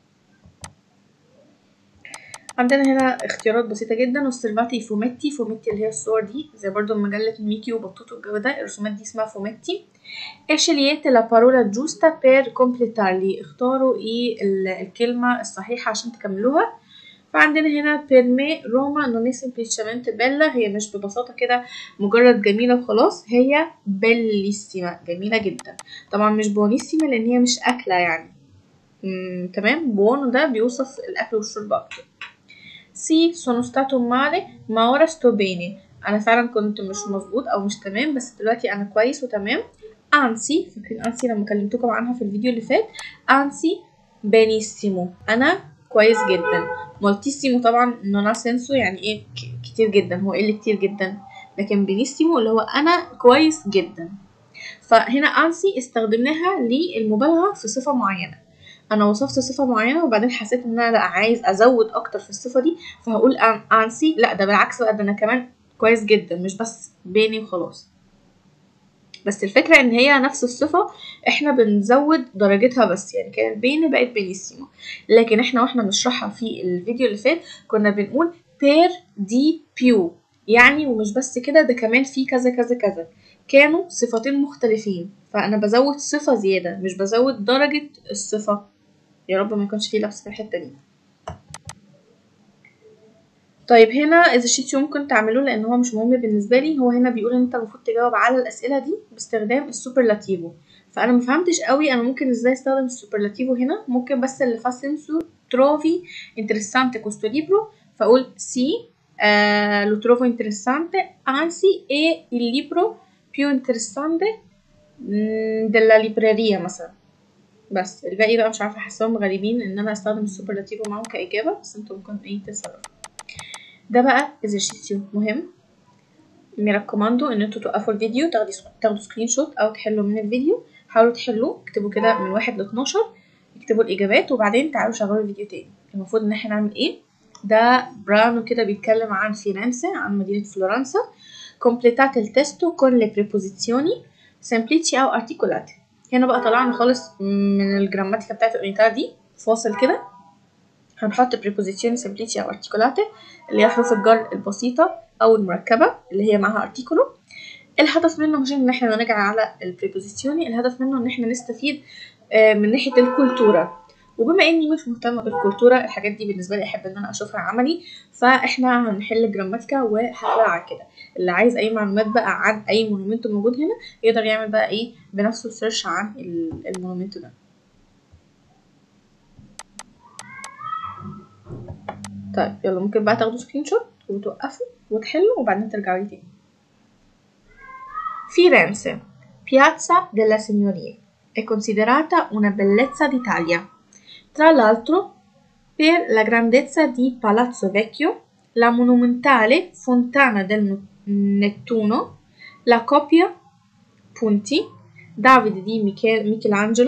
عندنا هنا اختيارات بسيطة جدا osservate i fumetti fumetti اللي هي الصور دي زي برضو مجلة ميكي وبطوط والجو ده الرسومات دي اسمها فوميتي e scegliete la parola giusta per completarli اختاروا ايه الكلمة الصحيحة عشان تكملوها فعندنا هنا per me روما non è semplicemente bella هي مش ببساطة كده مجرد جميلة وخلاص هي bellissima جميلة جدا طبعا مش بونيسيما لأن هي مش أكلة يعني مم. تمام بونو ده بيوصف الأكل والشرب أكتر sì sono stato male ma ora sto bene أنا فعلا كنت مش مظبوط أو مش تمام بس دلوقتي أنا كويس وتمام أنسي فاكرين أنسي لما كلمتكم عنها في الفيديو اللي فات أنسي benissimo أنا كويس جدا moltissimo طبعا non ha senso يعني ايه كتير جدا هو ايه اللي كتير جدا لكن benissimo اللي هو أنا كويس جدا فهنا أنسي استخدمناها للمبالغة في صفة معينة انا وصفت صفه معينه وبعدين حسيت ان انا لا عايز ازود اكتر في الصفه دي فهقول انسي لا ده بالعكس بقى ده انا كمان كويس جدا مش بس بيني وخلاص بس الفكرة ان هي نفس الصفة احنا بنزود درجتها بس يعني كانت بيني بقت بينيسيمو لكن احنا واحنا بنشرحها في الفيديو اللي فات كنا بنقول بير دي بيو يعني ومش بس كده ده كمان في كذا كذا كذا كانوا صفتين مختلفين فانا بزود صفة زيادة مش بزود درجة الصفة يا رب ما يكونش فيه لبس في الحتة دي طيب هنا اكزرشيتيو ممكن تعملوه لان هو مش مهم بالنسبه لي هو هنا بيقول ان انت المفروض تجاوب على الاسئله دي باستخدام السوبرلاتيفو فانا ما فهمتش قوي انا ممكن ازاي استخدم السوبرلاتيفو هنا ممكن بس اللي fa senso trovi interessante questo libro فاقول sì eh, lo trovo interessante anzi è il libro più interessante della libreria مثلا بس الباقي بقى مش عارفه احسهم غريبين ان انا استخدم السوبرلاتيفو معاهم كاجابه بس انتوا ممكن ايه تتصرفوا ده بقى اكزرشيسيو مهم mi raccomando ان انتوا توقفوا الفيديو تاخدوا تاخدوا سكرين شوت او تحلوا من الفيديو حاولوا تحلوه اكتبوا كده من واحد ل 12 اكتبوا الاجابات وبعدين تعالوا شغلوا الفيديو تاني المفروض ان احنا نعمل ايه ده برانو كده بيتكلم عن فيرنسا عن مدينة فلورنسا completate il testo con le preposizioni semplici أو articolate هنا بقى طلعنا خالص من الجراماتيكا بتاعت الأونيتà دي فاصل كده هنحط preposizioni semplici أو articolate اللي هي حروف الجر البسيطة أو المركبة اللي هي معاها articolo الهدف منه مش ان احنا نراجع على البريبوزيسيوني الهدف منه ان احنا نستفيد آه، من ناحيه الكولتورا وبما اني مش مهتمه بالكولتورا الحاجات دي بالنسبه لي احب ان انا اشوفها عملي فاحنا هنحل جراماتيكا وهقرا كده اللي عايز اي معلومات بقى عن اي مونومنتو موجود هنا يقدر يعمل بقى ايه بنفسه سيرش عن ال- المونومنتو ده طيب يلا ممكن بقى تاخدوا سكرين شوت وتوقفوا وتحلوا وبعدين ترجعوا لي تاني Firenze, piazza della Signoria, è considerata una bellezza d'Italia. Tra l'altro, per la grandezza di Palazzo Vecchio, la monumentale Fontana del Nu- Nettuno, la coppia punti Davide di Miche- Michelangelo,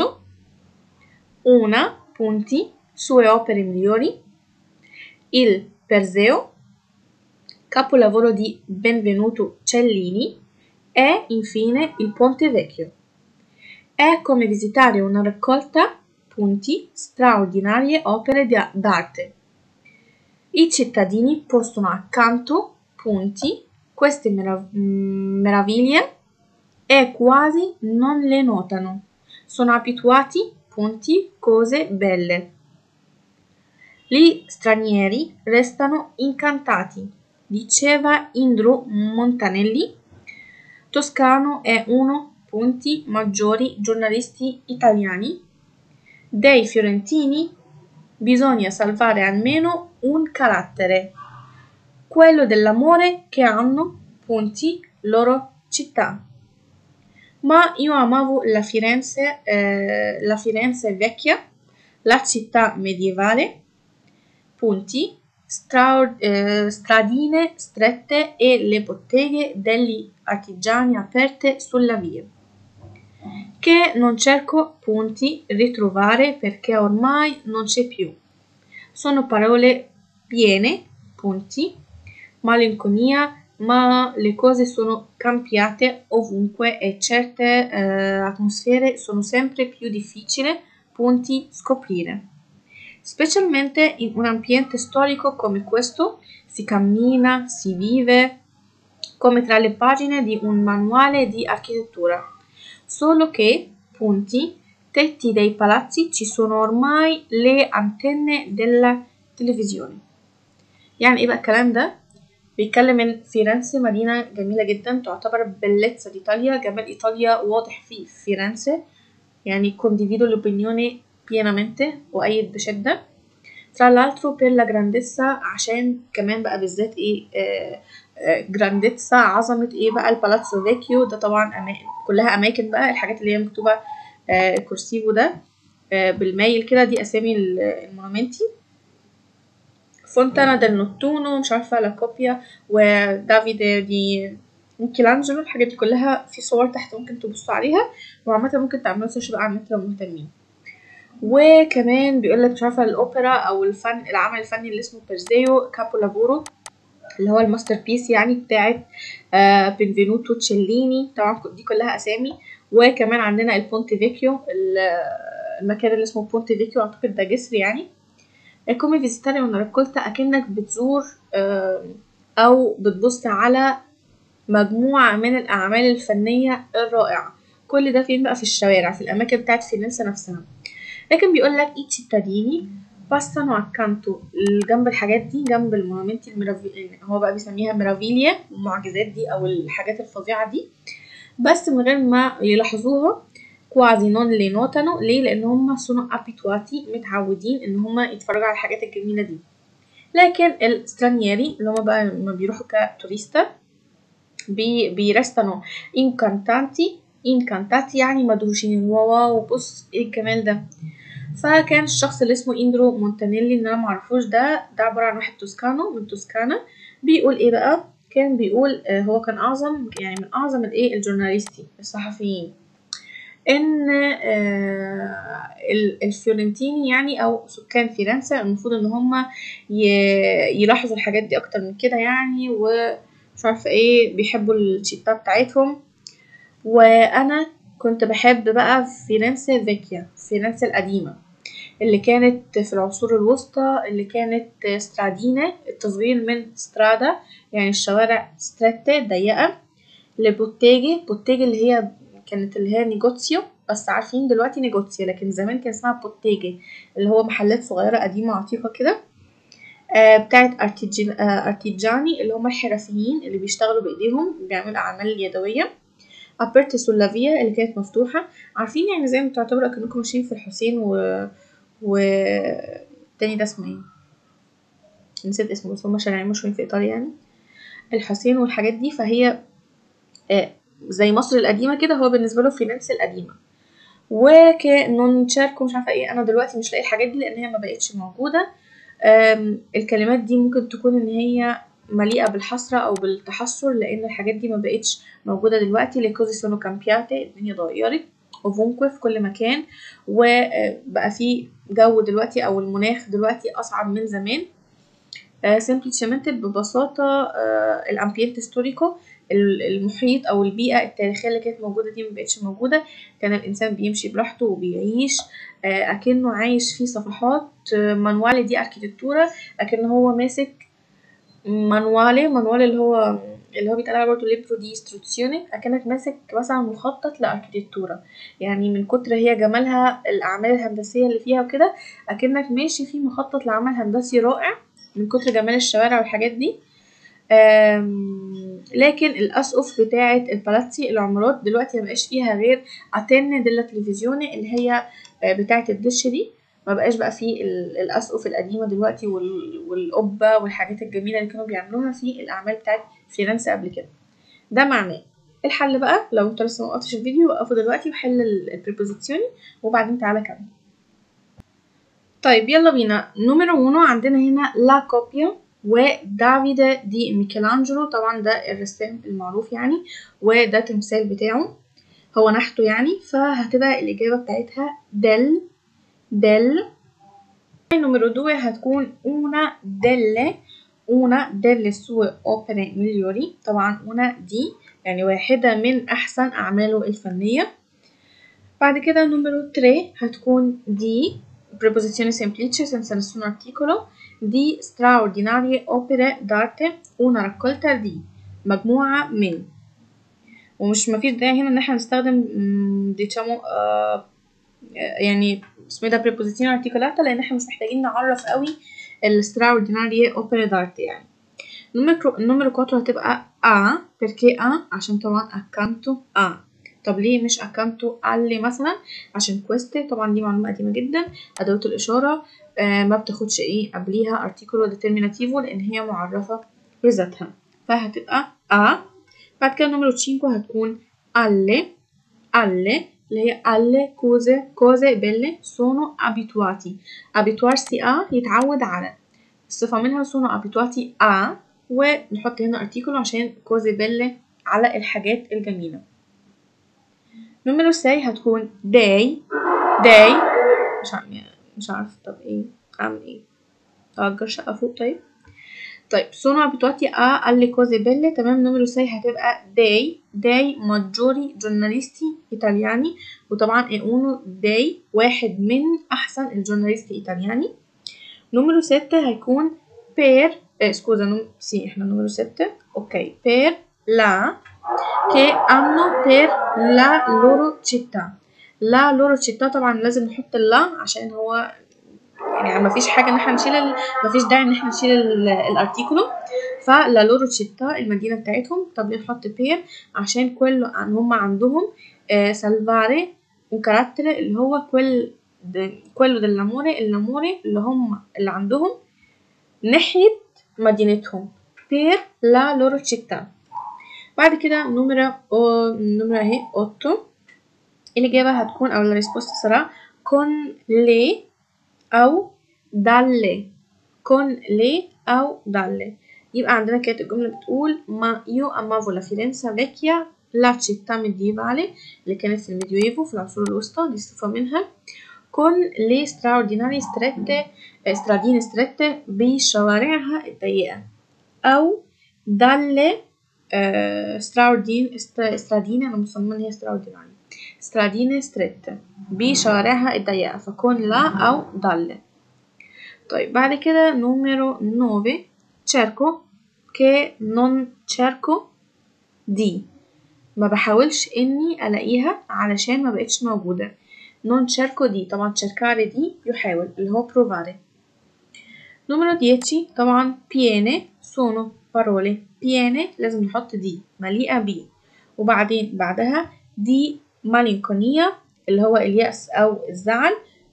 una punti sue opere migliori, il Perseo, capolavoro di Benvenuto Cellini, e infine il Ponte Vecchio. È come visitare una raccolta punti straordinarie opere di- d'arte. I cittadini possono accanto punti queste merav- mm, meraviglie e quasi non le notano. Sono abituati punti cose belle. Gli stranieri restano incantati, diceva Indro Montanelli, Toscano è uno punti maggiori giornalisti italiani. Dei fiorentini bisogna salvare almeno un carattere, quello dell'amore che hanno punti loro città. Ma io amavo la Firenze, eh, la Firenze vecchia, la città medievale, punti, stra- eh, stradine strette e le botteghe degli artigiani aperte sulla via, che non cerco punti ritrovare perché ormai non c'è più. Sono parole piene, punti, malinconia, ma le cose sono cambiate ovunque e certe eh, atmosfere sono sempre più difficili, punti, scoprire. Specialmente in un ambiente storico come questo si cammina, si vive come tra le pagine di un manuale di architettura. Solo che, punti, tetti dei palazzi ci sono ormai le antenne della televisione. يعني ايه بقى الكلام ده بيتكلم ان فيرنسا مدينة جميلة جدا تعتبر بلezza d'Italia جمال إيطاليا واضح في فيرنسا يعني condivido l'opinione pienamente وأيد بشدة tra l'altro per la grandezza عشان كمان بقى بالذات ايه آه آه grandezza عظمة ايه بقى البالاتسو فيكيو ده طبعا أما... كلها أماكن بقى الحاجات اللي هي مكتوبة آه كورسيفو ده آه بالمايل كده دي أسامي المونومنتي فونتانا del نوتونو مش عارفة لا كوبيا ودافيد دي ميكелانجلو الحاجات دي كلها في صور تحت ممكن تبصوا عليها وعامة ممكن تعملوا سيرش بقى على النت لو مهتمين وكمان بيقول لك مش عارفه الاوبرا او الفن العمل الفني اللي اسمه بيرزيو كابو لافورو اللي هو الماستر بيس يعني بتاعت آه بنفينوتو تشيليني طبعا دي كلها اسامي وكمان عندنا البونت فيكيو المكان اللي اسمه بونت فيكيو اعتقد ده جسر يعني كومي فيزيتاري ونراكولتا اكنك بتزور آه او بتبص على مجموعة من الأعمال الفنية الرائعة كل ده فين بقى في الشوارع في الأماكن بتاعت فيرنسا نفسها لكن بيقول لك i cittadini passano accanto جنب الحاجات دي جنب المونومنتي الميرافي هو بقى بيسميها ميرافيليا المعجزات دي او الحاجات الفظيعه دي بس من غير ما يلاحظوها كوازي نون لي نوتانو ليه لان هم سونو ابيتواتي متعودين ان هم يتفرجوا على الحاجات الجميله دي لكن السترانيري اللي هم بقى لما بيروحوا كتوريستا بي بيرستنوا انكانتانتي انكانتاتي يعني مدهوشين واو بص ايه الجمال ده فكان الشخص اللي اسمه اندرو مونتانيلي اللي انا معرفوش ده ده عبارة عن واحد توسكانو من توسكانا بيقول ايه بقى كان بيقول آه هو كان اعظم يعني من اعظم الايه الجورناليستي الصحفيين ان آه، ال- الفيورنتيني يعني او سكان فيرنسا المفروض ان هم يلاحظوا الحاجات دي اكتر من كده يعني ومش عارفه ايه بيحبوا الشيتا بتاعتهم وانا كنت بحب بقى فيرنسا فيكيا فيرنسا القديمه اللي كانت في العصور الوسطى اللي كانت سترادينا التصغير من سترادا يعني الشوارع ستراتة ضيقة لبوتيجي بوتيجي اللي هي كانت اللي هي نيجوتسيو بس عارفين دلوقتي نيجوتسيو لكن زمان كان اسمها بوتيجي اللي هو محلات صغيرة قديمة عتيقة كده آه بتاعت أرتيجين آه أرتيجاني اللي هم الحرفيين اللي بيشتغلوا بإيديهم بيعملوا أعمال يدوية أبرتي سولافيا اللي كانت مفتوحة عارفين يعني زي ما تعتبر أكنكم ماشيين في الحسين و و التاني ده اسمه ايه نسيت اسمه بس هما شارعين مشهورين في ايطاليا يعني الحسين والحاجات دي فهي آه، زي مصر القديمه كده هو بالنسبه له فيرنسا القديمه وكنون تشاركو مش عارفه ايه انا دلوقتي مش لاقي الحاجات دي لان هي ما بقتش موجوده آم، الكلمات دي ممكن تكون ان هي مليئه بالحسره او بالتحسر لان الحاجات دي ما بقتش موجوده دلوقتي لكوزي سونو كامبياتي الدنيا اتغيرت وفونكو في كل مكان وبقى في جو دلوقتي او المناخ دلوقتي اصعب من زمان سيمبليسيمنت ببساطه آه، الامبيانت ستوريكو ال- المحيط او البيئه التاريخيه اللي كانت موجوده دي مبقتش موجوده كان الانسان بيمشي براحته وبيعيش آه، اكنه عايش في صفحات آه، مانوالي دي اركيتكتوره اكن هو ماسك مانوالي مانوالي اللي هو اللي هو بيتقال عليه برضه ليبرو دي استروتسيوني اكنك ماسك مثلا مخطط لاركيتكتوره يعني من كتر هي جمالها الاعمال الهندسيه اللي فيها وكده اكنك ماشي في مخطط لعمل هندسي رائع من كتر جمال الشوارع والحاجات دي آم، لكن الاسقف بتاعه البالاتسي العمارات دلوقتي مبقاش فيها غير اتن ديلا تلفزيوني اللي هي آه، بتاعه الدش دي ما بقاش بقى فيه ال- الاسقف القديمه دلوقتي وال- والقبه والحاجات الجميله اللي كانوا بيعملوها في الاعمال بتاعه فيرنسا قبل كده ده معناه الحل بقى لو انت لسه موقفتش الفيديو وقفه دلوقتي وحل البريبوزيسيوني وبعدين تعالى كمل طيب يلا بينا نمرو ونو عندنا هنا لا كوبيا ودافيد دي ميكелانجلو طبعا ده الرسام المعروف يعني وده تمثال بتاعه هو نحته يعني فهتبقى الإجابة بتاعتها دل دل نمرو دو هتكون una delle una delle sue opere migliori طبعا una دي يعني واحدة من أحسن أعماله الفنية بعد كده نمرو 3 هتكون دي preposizione semplice senza nessun articolo di straordinarie opere d'arte una raccolta di مجموعة من ومش مفيش داعي هنا ان احنا نستخدم مم، diciamo آه يعني اسمه ده preposizione articolata لان احنا مش محتاجين نعرف قوي ال straordinarie opere d'arte يعني النمرو النمرو 4 هتبقى A perché A عشان طبعا accanto A طب ليه مش accanto alle مثلا عشان queste طبعا دي معلومة قديمة جدا أداة الإشارة آه ما بتاخدش ايه قبليها articolo determinativo لأن هي معرفة بذاتها فهتبقى A بعد كده نمرو 5 هتكون alle alle اللي هي alle cose cose belle sono abituati abituarsi a يتعود على الصفة منها sono abituati a ونحط هنا articolo عشان cose belle على الحاجات الجميلة نمرو 6 هتكون day day مش عارف مش عارف طب ايه اعمل ايه اجر شقة فوق طيب طيب sono abituati a alle cose belle تمام نمرو 6 هتبقى dei dei maggiori giornalisti italiani وطبعا è uno dei واحد من أحسن الجورناليستي إيطالياني نمرو 6 هيكون per eh, scusa نم... sì احنا نمرو 6 ok per la che hanno per la loro città la loro città طبعا لازم نحط لا عشان هو يعني ما فيش حاجه ان احنا نشيل ال... ما فيش داعي ان احنا نشيل ال- الارتيكولو فلا لورو تشيتا المدينه بتاعتهم طب ليه نحط بير عشان كل عن هم عندهم آه سالفاري وكاراتر اللي هو كل كل دلاموري اللاموري اللي هم اللي عندهم ناحيه مدينتهم بير لا لورو تشيتا بعد كده نمرة أو نمرة اهي اوتو الإجابة هتكون أو الريسبوست سرا كون لي أو dalle con le أو dalle يبقى عندنا كانت الجملة بتقول ما io amavo la Firenze vecchia la città medievale اللي كانت في الميديويفو في العصور الوسطى دي صفة منها con le straordinarie strette stradine strette بشوارعها الضيقة أو dalle آه، straordin st- stradine أنا مصممة إن هي straordinarie stradine strette بشوارعها الضيقة فكون لا أو dalle طيب بعد كده numero 9 cerco che non cerco دي ما بحاولش اني الاقيها علشان ما بقتش موجودة non cerco دي طبعا cercare دي يحاول اللي هو provare numero 10 طبعا piene sono parole piene لازم نحط دي مليئة بيه وبعدين بعدها دي مالينكونية اللي هو اليأس أو الزعل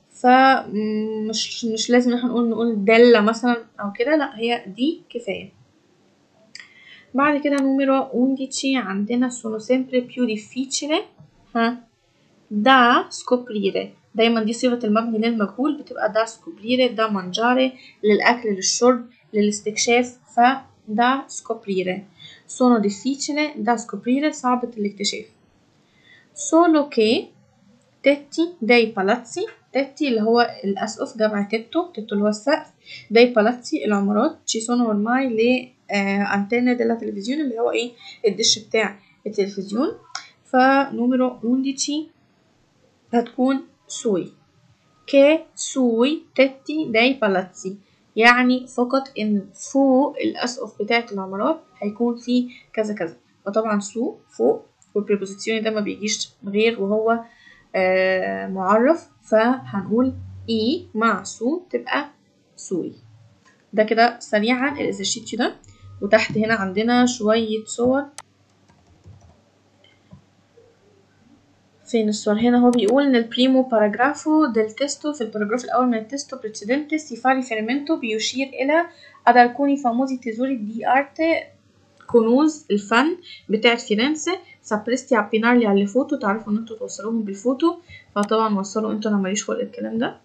فمش مش لازم احنا نقول نقول دالة مثلا أو كده لا هي دي كفاية بعد كده نمرة 11 عندنا sono sempre più difficile ها da scoprire دايما دي صيغة المبني للمجهول بتبقى da scoprire da mangiare للأكل للشرب للاستكشاف ف da scoprire sono difficile da scoprire صعبة الاكتشاف solo che tetti dei palazzi tetti اللي هو الأسقف جمع تيتو تيتو اللي هو السقف dei palazzi العمارات ci sono ormai le eh, antenne della televisione اللي هو ايه الدش بتاع التلفزيون فنمرو 11 هتكون سوي che sui tetti dei palazzi يعني فقط ان فوق الاسقف بتاعة العمارات هيكون في كذا كذا فطبعا سو فوق والبريبوزيسيون ده ما بيجيش غير وهو آه معرف فهنقول اي مع سو تبقى سوي ده كده سريعا الازرشيتش ده وتحت هنا عندنا شوية صور فين الصور هنا هو بيقول ان البريمو باراجرافو del testo في الباراجراف الاول من التستو precedente si fa riferimento بيشير الى ad alcuni famosi tesori di arte كنوز الفن بتاعت فيرنسا سابريستي ابينارلي على الفوتو تعرفوا ان انتوا توصلوهم بالفوتو فطبعا وصلوا انتوا انا ماليش خلق الكلام ده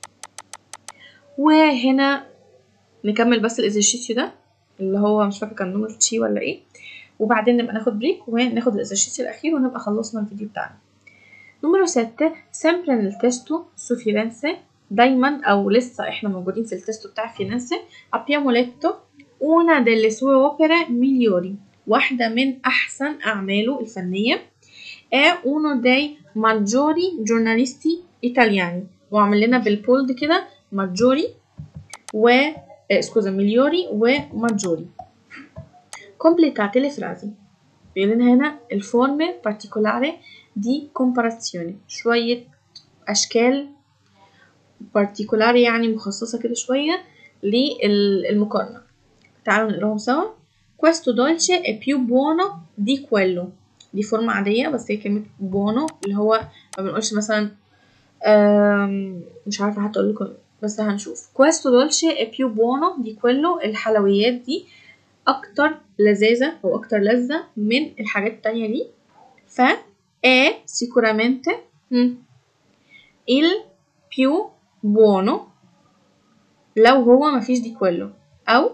وهنا نكمل بس الازرشيتش ده اللي هو مش فاكره كان نمرة تشي ولا ايه وبعدين نبقى ناخد بريك وناخد الازرشيتش الاخير ونبقى خلصنا الفيديو بتاعنا نمرة ستة sempre nel testo su Firenze دايما او لسه احنا موجودين في التستو بتاع فيرنسا abbiamo letto una delle sue opere migliori واحدة من أحسن أعماله الفنية è uno dei maggiori giornalisti italiani وعمل لنا بالبولد كده maggiori و eh, scusa migliori ومaggiori completate le frasi بيقول لنا هنا الفورم particolare di comparazione شوية أشكال particolare يعني مخصصة كده شوية للمقارنة تعالوا نقراهم سوا questo dolce è più buono di quello دي فورمة عادية بس هي كلمة buono اللي هو ما بنقولش مثلا آم، مش عارفة حتى أقول لكم بس هنشوف questo dolce è più buono di quello الحلويات دي أكتر لذاذة أو أكتر لذة من الحاجات التانية دي ف è sicuramente مم، il più buono لو هو مفيش دي quello أو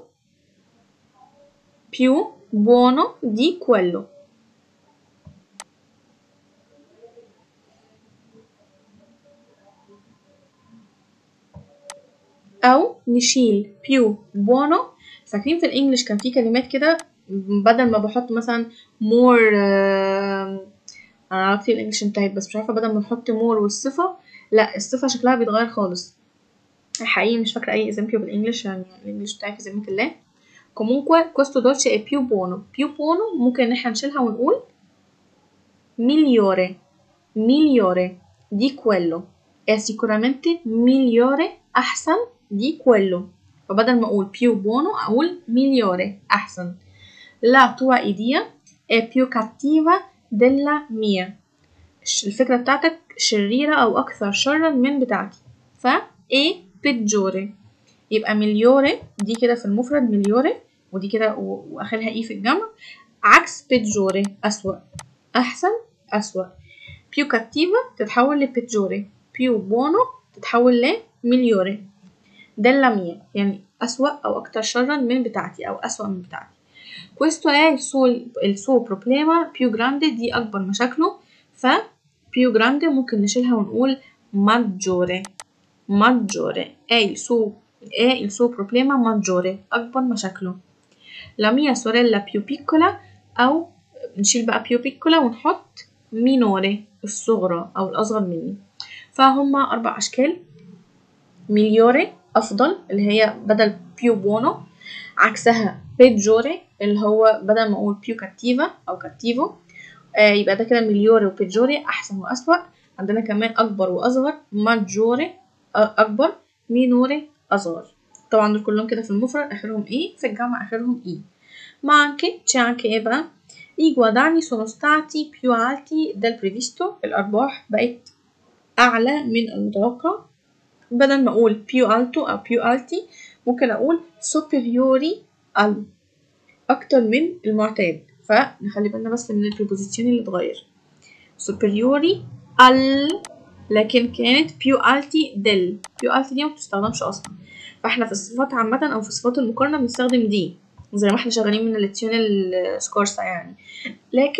più buono di quello أو نشيل più buono فاكرين في الإنجليش كان في كلمات كده بدل ما بحط مثلا more آم، أنا عرفتي الإنجليش انتهت بس مش عارفة بدل ما نحط more والصفة لا الصفة شكلها بيتغير خالص حقيقي مش فاكرة أي إكزامبل بالإنجليش يعني الإنجليش بتاعي في ذمة الله comunque questo dolce è più buono più buono ممكن ان احنا نشيلها ونقول migliore migliore di quello è sicuramente migliore أحسن di quello فبدل ما أقول più buono أقول migliore أحسن la tua idea è più cattiva della mia الش- الفكرة بتاعتك شريرة أو أكثر شرا من بتاعتي ف è peggiore يبقى مليوري دي كده في المفرد مليوري ودي كده و- واخرها اي في الجمع عكس بيجوري اسوأ احسن اسوأ بيو كاتيفا تتحول لبيجوري بيو بونو تتحول لمليوري ديلا ميا يعني اسوأ او اكتر شرا من بتاعتي او اسوأ من بتاعتي questo è il suo il suo problema più grande دي أكبر مشاكله ف più grande ممكن نشيلها ونقول maggiore maggiore è il suo è il suo problema maggiore أكبر مشاكله la mia sorella più piccola أو نشيل بقى più piccola ونحط minore الصغرى أو الأصغر مني فهم أربع أشكال مليوري أفضل اللي هي بدل بيو بونو عكسها بيجوري اللي هو بدل ما أقول بيو كاتيفا أو كاتيفو آه يبقى ده كده مليوري وبيجوري أحسن وأسوأ عندنا كمان أكبر وأصغر ماجوري أكبر مينوري أصغر طبعا دول كلهم كده في المفرد آخرهم إيه في الجمع آخرهم إيه ma anche c'è anche إيه بقى i guadagni sono stati più alti del previsto الأرباح بقت أعلى من المتوقع بدل ما أقول più alto أو più alti ممكن أقول superiori al أكتر من المعتاد فنخلي بالنا بس من البريبوزيشن اللي اتغير superiori al لكن كانت più alti del più alti دي ما بتستخدمش أصلا فاحنا في الصفات عامة أو في صفات المقارنة بنستخدم دي زي ما احنا شغالين من الليتسيون السكورسا يعني لكن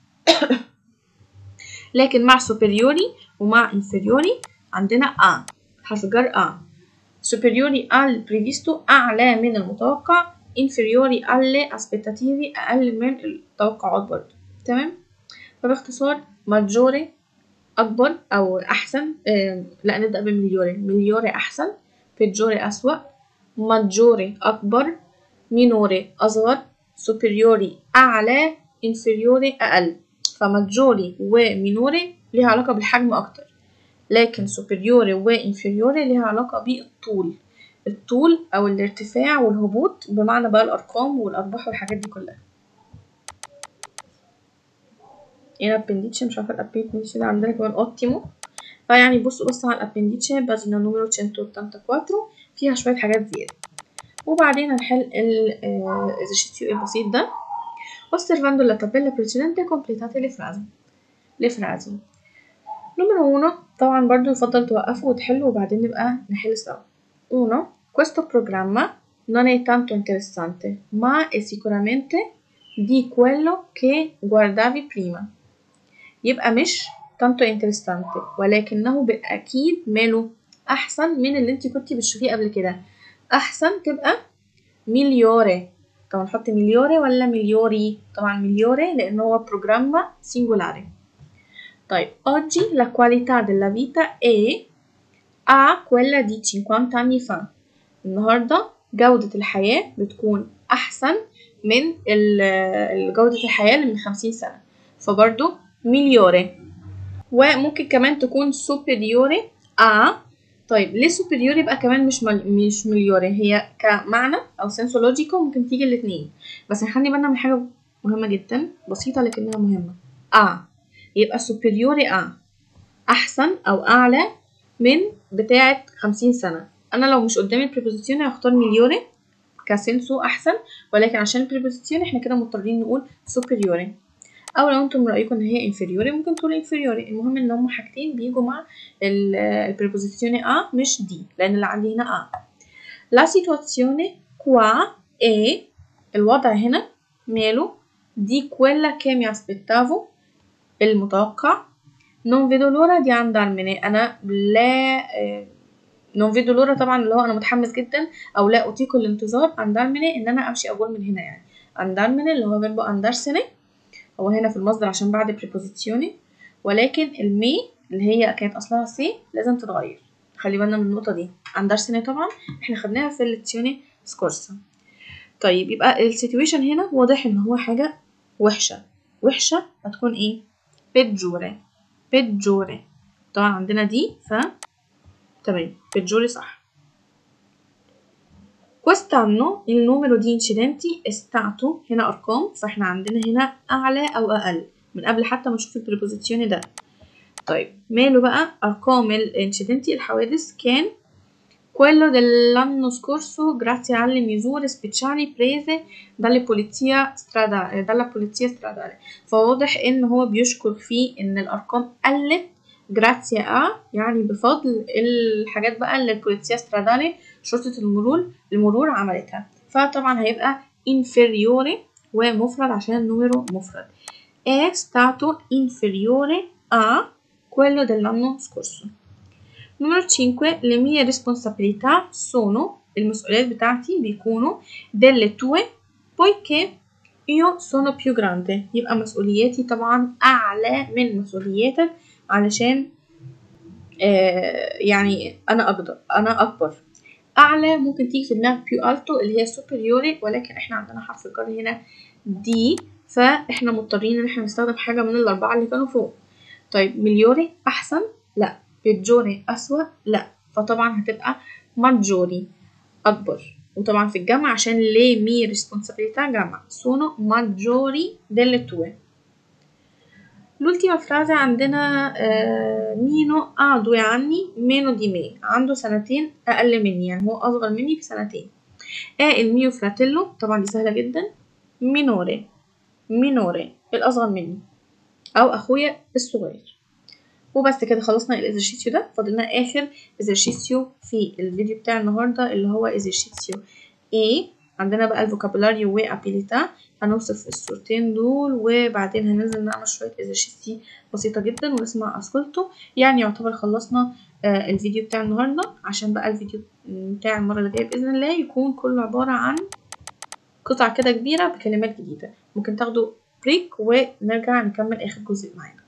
لكن مع superiori ومع inferiori عندنا a حرف جر a superiori al previsto أعلى من المتوقع inferiori alle aspettative أقل من التوقعات برضه تمام فباختصار maggiore أكبر أو أحسن آه لا نبدأ بمليوري مليوري أحسن peggiore أسوأ maggiore أكبر minore أصغر superiori أعلى inferiori أقل فماجوري ومينوري ليها علاقة بالحجم أكتر لكن superiore وinferiore ليها علاقة بالطول الطول أو الارتفاع والهبوط بمعنى بقى الأرقام والأرباح والحاجات دي كلها هنا appendice مش عارفة الابنديتش ده عندنا كمان ottimo فيعني بصوا بصوا على الابنديتش باجنا نوميرو 184 فيها شوية حاجات زيادة وبعدين هنحل الإزرشيتيو البسيط ده osservando la tabella precedente completate le frasi le frasi numero uno طبعا برضو يفضل توقفوا وتحلوا وبعدين نبقى نحل سوا uno questo programma non è tanto interessante ma è sicuramente di quello che guardavi prima يبقى مش tanto interessante ولكنه بالأكيد ماله أحسن من اللي انت كنتي بتشوفيه قبل كده أحسن تبقى مليوري طبعا نحط مليوري ولا مليوري طبعا مليوري لأن هو programma singolare طيب oggi la qualità della vita è a quella di 50 anni fa النهاردة جودة الحياة بتكون أحسن من جودة الحياة اللي من 50 سنة فبرضو مليوري وممكن كمان تكون superiore a طيب ليه superiore يبقى كمان مش مل... مش مليوري هي كمعنى أو سنسو لوجيكو ممكن تيجي الاتنين بس نخلي بالنا من حاجة مهمة جدا بسيطة لكنها مهمة a يبقى superiore a أحسن أو أعلى من بتاعة خمسين سنة أنا لو مش قدامي البريبوزيسيون هختار مليوري كسنسو أحسن ولكن عشان البريبوزيسيون احنا كده مضطرين نقول superiore أو لو انتم رأيكم إن هي inferiore ممكن تقولوا inferiore المهم إن هما حاجتين بيجوا مع البريبوزيسيون a مش دي لأن اللي عندي هنا a la situazione qua è الوضع هنا ماله di quella che mi aspettavo المتوقع non vedo l'ora di andarmene أنا لا non vedo l'ora طبعا اللي هو أنا متحمس جدا أو لا أطيق الانتظار andarmene إن أنا أمشي أقول من هنا يعني andarmene اللي هو فيربو andarsene هو هنا في المصدر عشان بعد preposizione ولكن المي اللي هي كانت أصلها سي لازم تتغير خلي بالنا من النقطة دي andarsene طبعا احنا خدناها في الليتسيوني سكورسا طيب يبقى السيتويشن هنا واضح ان هو حاجة وحشة وحشة هتكون ايه peggiore peggiore طبعا عندنا دي ف تمام peggiore صح quest'anno il numero di incidenti è stato هنا أرقام فاحنا عندنا هنا أعلى أو أقل من قبل حتى ما نشوف البريبوزيسيون ده طيب ماله بقى أرقام الانشيدنتي الحوادث كان quello dell'anno scorso grazie alle misure speciali prese dalle polizia stradale dalla polizia stradale فواضح ان هو بيشكر فيه ان الارقام قلت grazie a يعني بفضل الحاجات بقى اللي البوليتسيا سترادالي شرطة المرور المرور عملتها فطبعا هيبقى inferiore ومفرد عشان النوميرو مفرد è stato inferiore a quello dell'anno scorso numero 5 le mie responsabilità sono المسؤوليات بتاعتي بيكونوا delle tue poiché io sono più grande يبقى مسؤولياتي طبعا أعلى من مسؤولياتك علشان آه يعني أنا أقدر أنا أكبر أعلى ممكن تيجي في دماغك بيو ألتو اللي هي سوبريوري ولكن إحنا عندنا حرف الجر هنا دي فإحنا مضطرين إن إحنا نستخدم حاجة من الأربعة اللي كانوا فوق طيب مليوري أحسن لأ بيجوري أسوأ لأ فطبعا هتبقى ماجوري أكبر وطبعا في الجمع عشان le mie responsabilità جمع sono maggiori delle tue l'ultima frase عندنا آه مينو ha due anni meno di me عنده سنتين أقل مني يعني هو أصغر مني بسنتين è il mio fratello طبعا دي سهلة جدا minore minore الأصغر مني أو أخويا الصغير وبس كده خلصنا الإزرشيتيو ده فاضلنا آخر إزرشيتيو في الفيديو بتاع النهاردة اللي هو إزرشيتيو A عندنا بقى الفوكابولاريو وابيليتا هنوصف الصورتين دول وبعدين هننزل نعمل شوية إزرشيتي بسيطة جدا ونسمع أسكولتو يعني يعتبر خلصنا آه الفيديو بتاع النهاردة عشان بقى الفيديو بتاع المرة اللي جاية بإذن الله يكون كله عبارة عن قطع كده كبيرة بكلمات جديدة ممكن تاخدوا بريك ونرجع نكمل آخر جزء معانا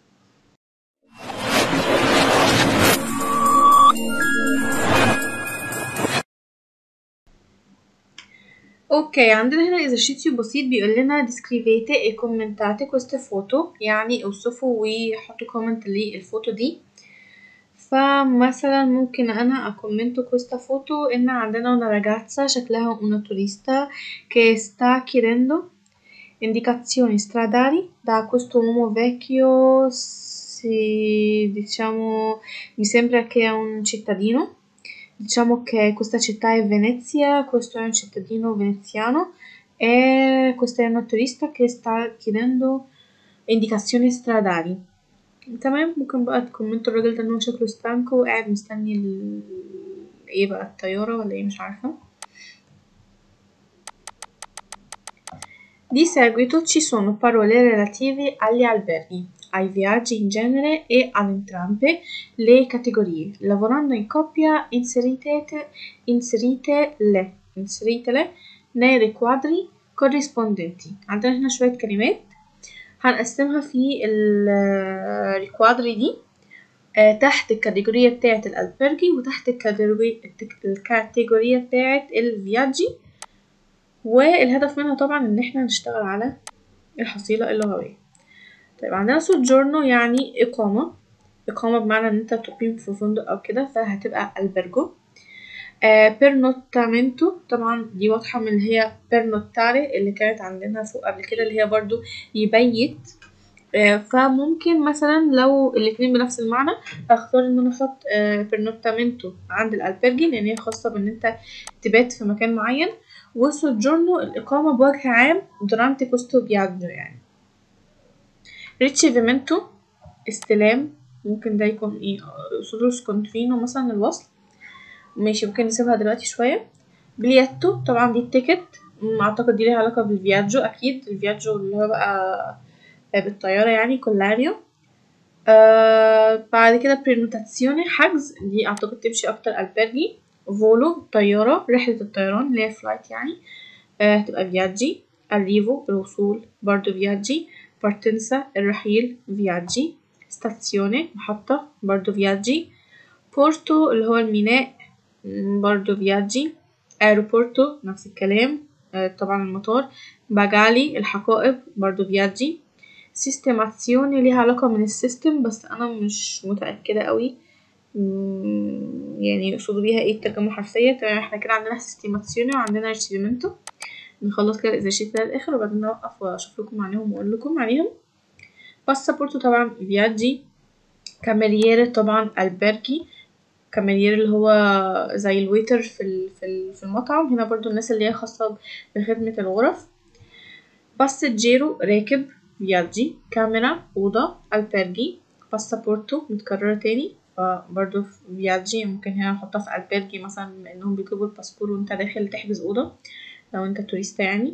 اوكي عندنا هنا ايزرشيتيو بسيط بيقول لنا descrivete e commentate queste foto يعني اوصفوا وحطوا كومنت للفوتو دي فمثلا ممكن انا اكومنتو questa foto ان عندنا una ragazza شكلها una turista che sta chiedendo indicazioni stradali da questo uomo vecchio si diciamo mi sembra che è un cittadino diciamo che questa città è Venezia, questo è un cittadino veneziano e questa è una turista che sta chiedendo indicazioni stradali تمام ممكن بقى تكومنتوا الراجل ده ان هو شكله ستانكو وقاعد مستني ال... ايه بقى الطيارة ولا ايه مش عارفة Di seguito ci sono parole relative agli alberghi, ai viaggi in genere e ad entrambe le categorie. Lavorando in coppia inserite, inseritele, inseritele nei riquadri corrispondenti. عندنا هنا شوية كلمات هنقسمها في الريكوادري دي آه تحت الكاتيجورية بتاعة الألبرجي وتحت الكاتيجورية الكاتيجورية بتاعة الفياجي والهدف منها طبعا ان احنا نشتغل على الحصيلة اللغوية طيب عندنا سوجورنو يعني إقامة إقامة بمعنى إن أنت تقيم في فندق أو كده فهتبقى البرجو آه بيرنوتامنتو طبعا دي واضحة من اللي هي بيرنوتاري اللي كانت عندنا فوق قبل كده اللي هي برضو يبيت آه فممكن مثلا لو الاتنين بنفس المعنى اختار ان انا احط آه بيرنوتامنتو عند الالبرجي لان هي خاصة بان انت تبات في مكان معين وسوجورنو الإقامة بوجه عام durante questo viaggio يعني ricevimento استلام ممكن ده يكون ايه صدور سكونترينو مثلا الوصل ماشي ممكن نسيبها دلوقتي شوية بلياتو طبعا دي التيكت اعتقد دي ليها علاقة بالفياجو اكيد الفياجو اللي هو بقى بالطيارة يعني كولاريو آه بعد كده برينوتاسيوني حجز دي اعتقد تمشي اكتر البرجي فولو طيارة رحلة الطيران اللي هي فلايت يعني آه هتبقى فياجي الريفو الوصول برضو فياجي بارتنسا الرحيل فياجي ستاسيوني محطة برضو فياجي بورتو اللي هو الميناء برضو فياجي ايروبورتو نفس الكلام آه طبعا المطار باجالي الحقائب برضو فياجي سيستماتيوني ليها علاقة من السيستم بس انا مش متأكدة قوي يعني يقصدوا بيها ايه الترجمة الحرفية تمام احنا كده عندنا سيستيماتسيوني وعندنا ريسيفيمنتو نخلص كده الإزاشيت ده للآخر وبعدين نوقف وأشوف لكم عليهم وأقول لكم عليهم باسابورتو طبعا فياجي كاميريير طبعا البرجي كاميريير اللي هو زي الويتر في في في المطعم هنا برضو الناس اللي هي خاصة بخدمة الغرف باسجيرو راكب فياجي كاميرا أوضة البرجي باسابورتو متكررة تاني فبرضه في فياجي ممكن هنا نحطها في البرجي مثلا بما انهم بيطلبوا الباسبور وانت داخل تحجز اوضه لو انت توريستا يعني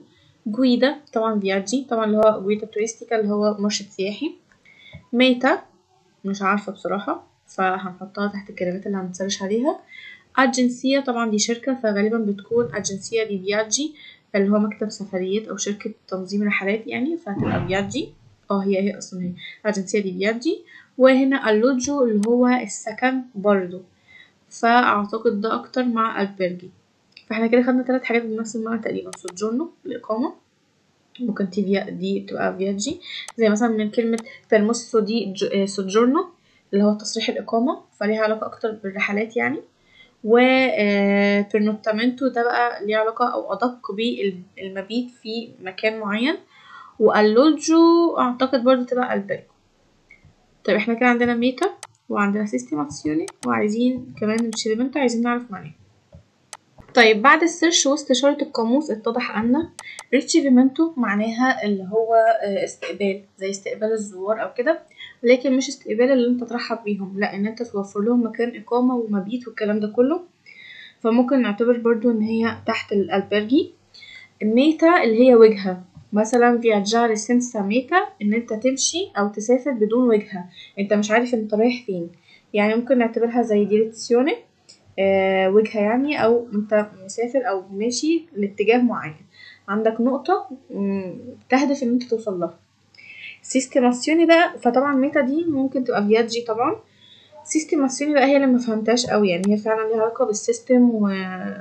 جويدا طبعا فياجي طبعا اللي هو جويدا توريستيكا اللي هو مرشد سياحي ميتا مش عارفة بصراحة فهنحطها تحت الكلمات اللي هنسرش عليها أجنسية طبعا دي شركة فغالبا بتكون أجنسية دي فياجي اللي هو مكتب سفريات أو شركة تنظيم رحلات يعني فهتبقى فياجي اه هي هي أصلا هي أجنسية دي فياجي وهنا اللوجو اللي هو السكن برضو فأعتقد ده أكتر مع البرجي فاحنا كده خدنا تلات حاجات بنفس المعنى تقريبا سوجورنو الإقامة ممكن تي فيا دي تبقى فياجي زي مثلا من كلمة بيرموسو دي سوجورنو اللي هو تصريح الإقامة فليها علاقة أكتر بالرحلات يعني و بيرنوتامنتو ده بقى ليه علاقة أو أدق بالمبيت في مكان معين واللوجو أعتقد برضه تبقى البرجو طيب احنا كده عندنا ميتا وعندنا سيستيماتسيوني وعايزين كمان الشيريمنتو عايزين نعرف معناه طيب بعد السيرش واستشارة القاموس اتضح أن ريتشيفيمنتو معناها اللي هو استقبال زي استقبال الزوار أو كده لكن مش استقبال اللي انت ترحب بيهم لا ان انت توفر لهم مكان إقامة ومبيت والكلام ده كله فممكن نعتبر برضو ان هي تحت الالبرجي ميتا اللي هي وجهة مثلا viaggiare senza ميتا ان انت تمشي او تسافر بدون وجهة انت مش عارف انت رايح فين يعني ممكن نعتبرها زي ديريتسيوني آه وجهة يعني أو أنت مسافر أو ماشي لاتجاه معين عندك نقطة تهدف إن أنت توصل لها سيستيماسيوني بقى فطبعا ميتا دي ممكن تبقى فياجي طبعا سيستيماسيوني بقى هي اللي مفهمتهاش قوي يعني هي فعلا ليها علاقة بالسيستم و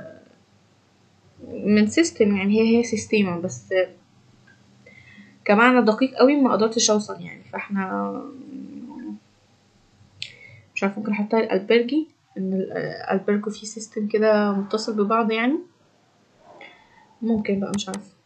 من سيستم يعني هي هي سيستيما بس كمعنى دقيق قوي ما قدرتش اوصل يعني فاحنا مش عارفه ممكن احطها الالبرجي ان الالبرجو فيه سيستم كده متصل ببعض يعني ممكن بقى مش عارفه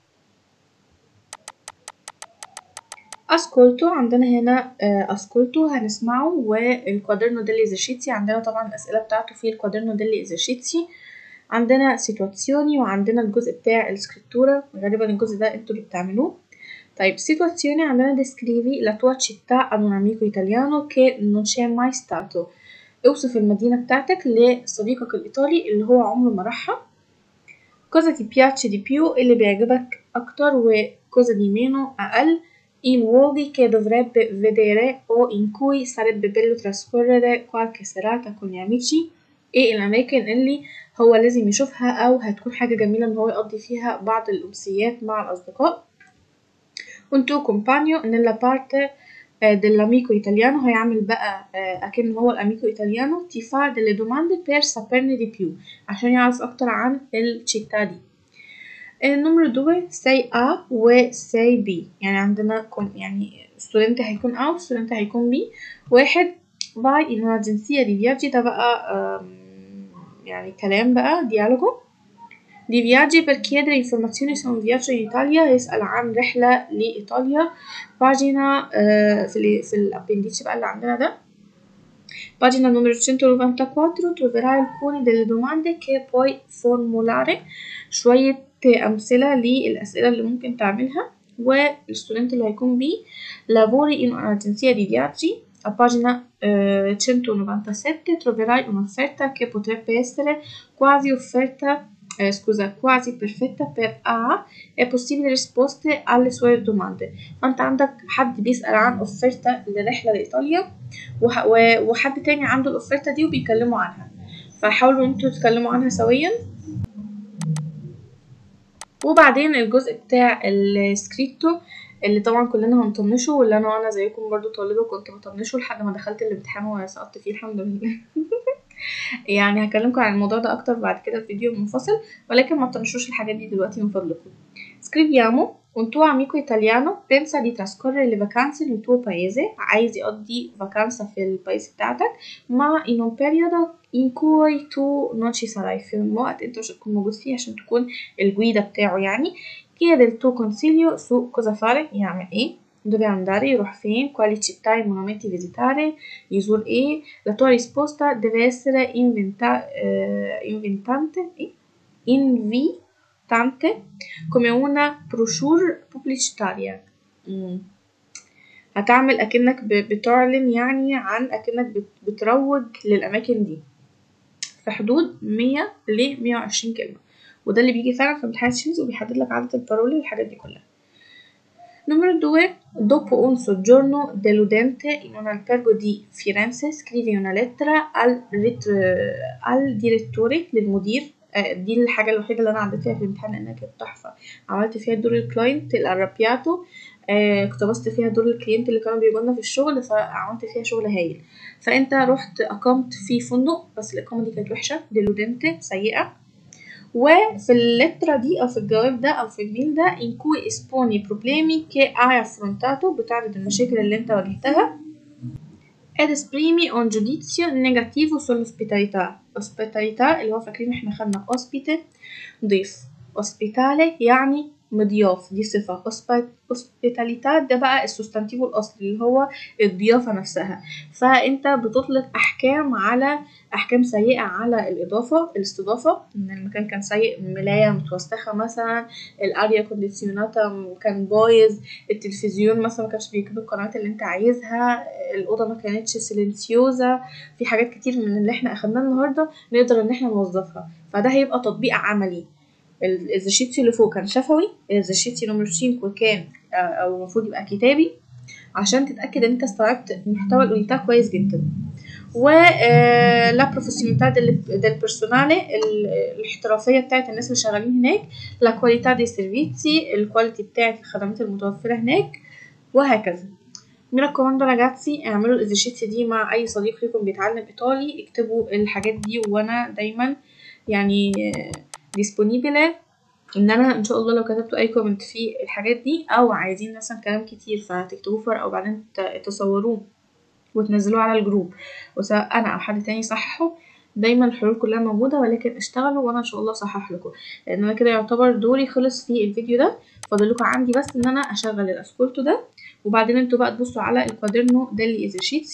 اسكولتو عندنا هنا اسكولتو هنسمعه والكوادرنو ديلي ايزرشيتسي عندنا طبعا الاسئله بتاعته في الكوادرنو ديلي ايزرشيتسي عندنا سيتواتسيوني وعندنا الجزء بتاع السكريتورا غالبا الجزء ده انتوا اللي بتعملوه طيب situazione عندنا descrivi la tua città ad un amico italiano che non c'è mai stato اوصف المدينة بتاعتك لصديقك الإيطالي اللي هو عمره ما راحها cosa ti piace di più اللي بيعجبك أكتر و cosa di meno أقل i luoghi che dovrebbe vedere o in cui sarebbe bello trascorrere qualche serata con gli amici ايه الأماكن اللي هو لازم يشوفها أو هتكون حاجة جميلة إن هو يقضي فيها بعض الأمسيات مع الأصدقاء un tuo compagno nella parte dell'amico italiano هيعمل بقى أكن هو الأميكو إيطاليانو ti fa delle domande per saperne di più عشان يعرف أكتر عن الشيتا دي النمرة دو say A و say B يعني عندنا كم يعني ستودنت هيكون A وستودنت هيكون B واحد vai in un'agenzia di viaggi ده بقى يعني كلام بقى ديالوجو دي فياجي per chiedere informazioni su un viaggio in Italia يسأل عن رحلة لإيطاليا باجينا في ال في الابنديتش بقى اللي عندنا ده Pagina numero 194 troverai alcune delle domande che puoi formulare شوية أمثلة للأسئلة اللي ممكن تعملها والستودنت اللي هيكون بيه lavori in un'agenzia di viaggi a pagina eh, 197 troverai un'offerta che potrebbe essere quasi offerta eh, scusa, quasi perfetta per A e possibili risposte alle sue domande فأنت عندك حد بيسأل عن أوفرتا لرحلة لإيطاليا وح وحد تاني عنده الأوفرتا دي وبيكلموا عنها فحاولوا انتوا تتكلموا عنها سويا وبعدين الجزء بتاع السكريبتو اللي طبعا كلنا هنطنشه واللي انا وانا زيكم برضو طالبة كنت بطنشه لحد ما دخلت الامتحان وسقطت فيه الحمد لله يعني هكلمكم عن الموضوع ده اكتر بعد كده في فيديو منفصل ولكن ما تطنشوش الحاجات دي دلوقتي من فضلكم scriviamo un tuo amico italiano pensa di trascorrere le vacanze nel tuo paese عايز يقضي vacanza في البايس بتاعتك ما in un periodo in cui tu non ci sarai في وقت انت مش هتكون موجود فيه عشان تكون الجويدة بتاعه يعني chiede il tuo consiglio su cosa fare يعمل ايه dove andare يروح فين quali città e monumenti visitare يزور ايه la tua risposta deve essere inventa, eh, inventante eh? invitante come una brochure pubblicitaria mm. هتعمل أكنك بتعلن يعني عن أكنك بتروج للأماكن دي في حدود مية لمية وعشرين كلمة وده اللي بيجي فعلا في امتحان الشيز وبيحدد لك عدد البارولي والحاجات دي كلها Numero 2. Dopo un soggiorno deludente in un albergo di Firenze, scrivi una lettera al, rit- al direttore للمدير آه، دي الحاجة الوحيدة اللي أنا عديت فيها في الامتحان لأنها كانت تحفة عملت فيها دور الكلاينت الأرابياتو آه، اقتبست فيها دور الكلينت اللي كانوا بيجولنا في الشغل فعملت فيها شغل هايل فأنت رحت أقمت في فندق بس الإقامة دي كانت وحشة ديلودنت سيئة وفي اللترة دي أو في الجواب ده أو في الميل ده in cui esponi problemi che hai affrontato بتعرض المشاكل اللي انت واجهتها ed esprimi un giudizio negativo sull'ospitalità ospitalità اللي هو فاكرين احنا خدنا ospite ضيف ospitale يعني مضياف دي صفة hospitality ده بقى السوستانتيفو الأصلي اللي هو الضيافة نفسها فأنت بتطلق أحكام على أحكام سيئة على الإضافة الاستضافة إن المكان كان سيء ملاية متوسخة مثلا الأريا كونديسيوناتا كان بايظ التلفزيون مثلا ما كانش بيجيب القنوات اللي أنت عايزها الأوضة ما كانتش سيلنسيوزا في حاجات كتير من اللي احنا أخدناه النهاردة نقدر إن احنا نوظفها فده هيبقى تطبيق عملي الزشيتسي اللي فوق كان شفوي الزشيتسي نمبر 5 كان آه، او المفروض يبقى كتابي عشان تتاكد ان انت استوعبت محتوى الأونيتا كويس جدا و آه، لا بروفيسيوناليتà del del personale ال- الاحترافيه بتاعت الناس اللي شغالين هناك لا كواليتà dei servizi الكواليتي بتاعت الخدمات المتوفره هناك وهكذا mi raccomando ragazzi اعملوا الإزرشيتس دي مع أي صديق ليكم بيتعلم إيطالي اكتبوا الحاجات دي وأنا دايما يعني ديسبونيبلة ان انا ان شاء الله لو كتبتوا اي كومنت في الحاجات دي او عايزين مثلا كلام كتير فتكتبوه في ورقه وبعدين ت- تصوروه وتنزلوه على الجروب وسواء انا او حد تاني صححه دايما الحلول كلها موجوده ولكن اشتغلوا وانا ان شاء الله اصحح لكم لان انا كده يعتبر دوري خلص في الفيديو ده فاضل لكم عندي بس ان انا اشغل الاسكولتو ده وبعدين انتوا بقى تبصوا على الكوادرنو ديلي ازرشيتسي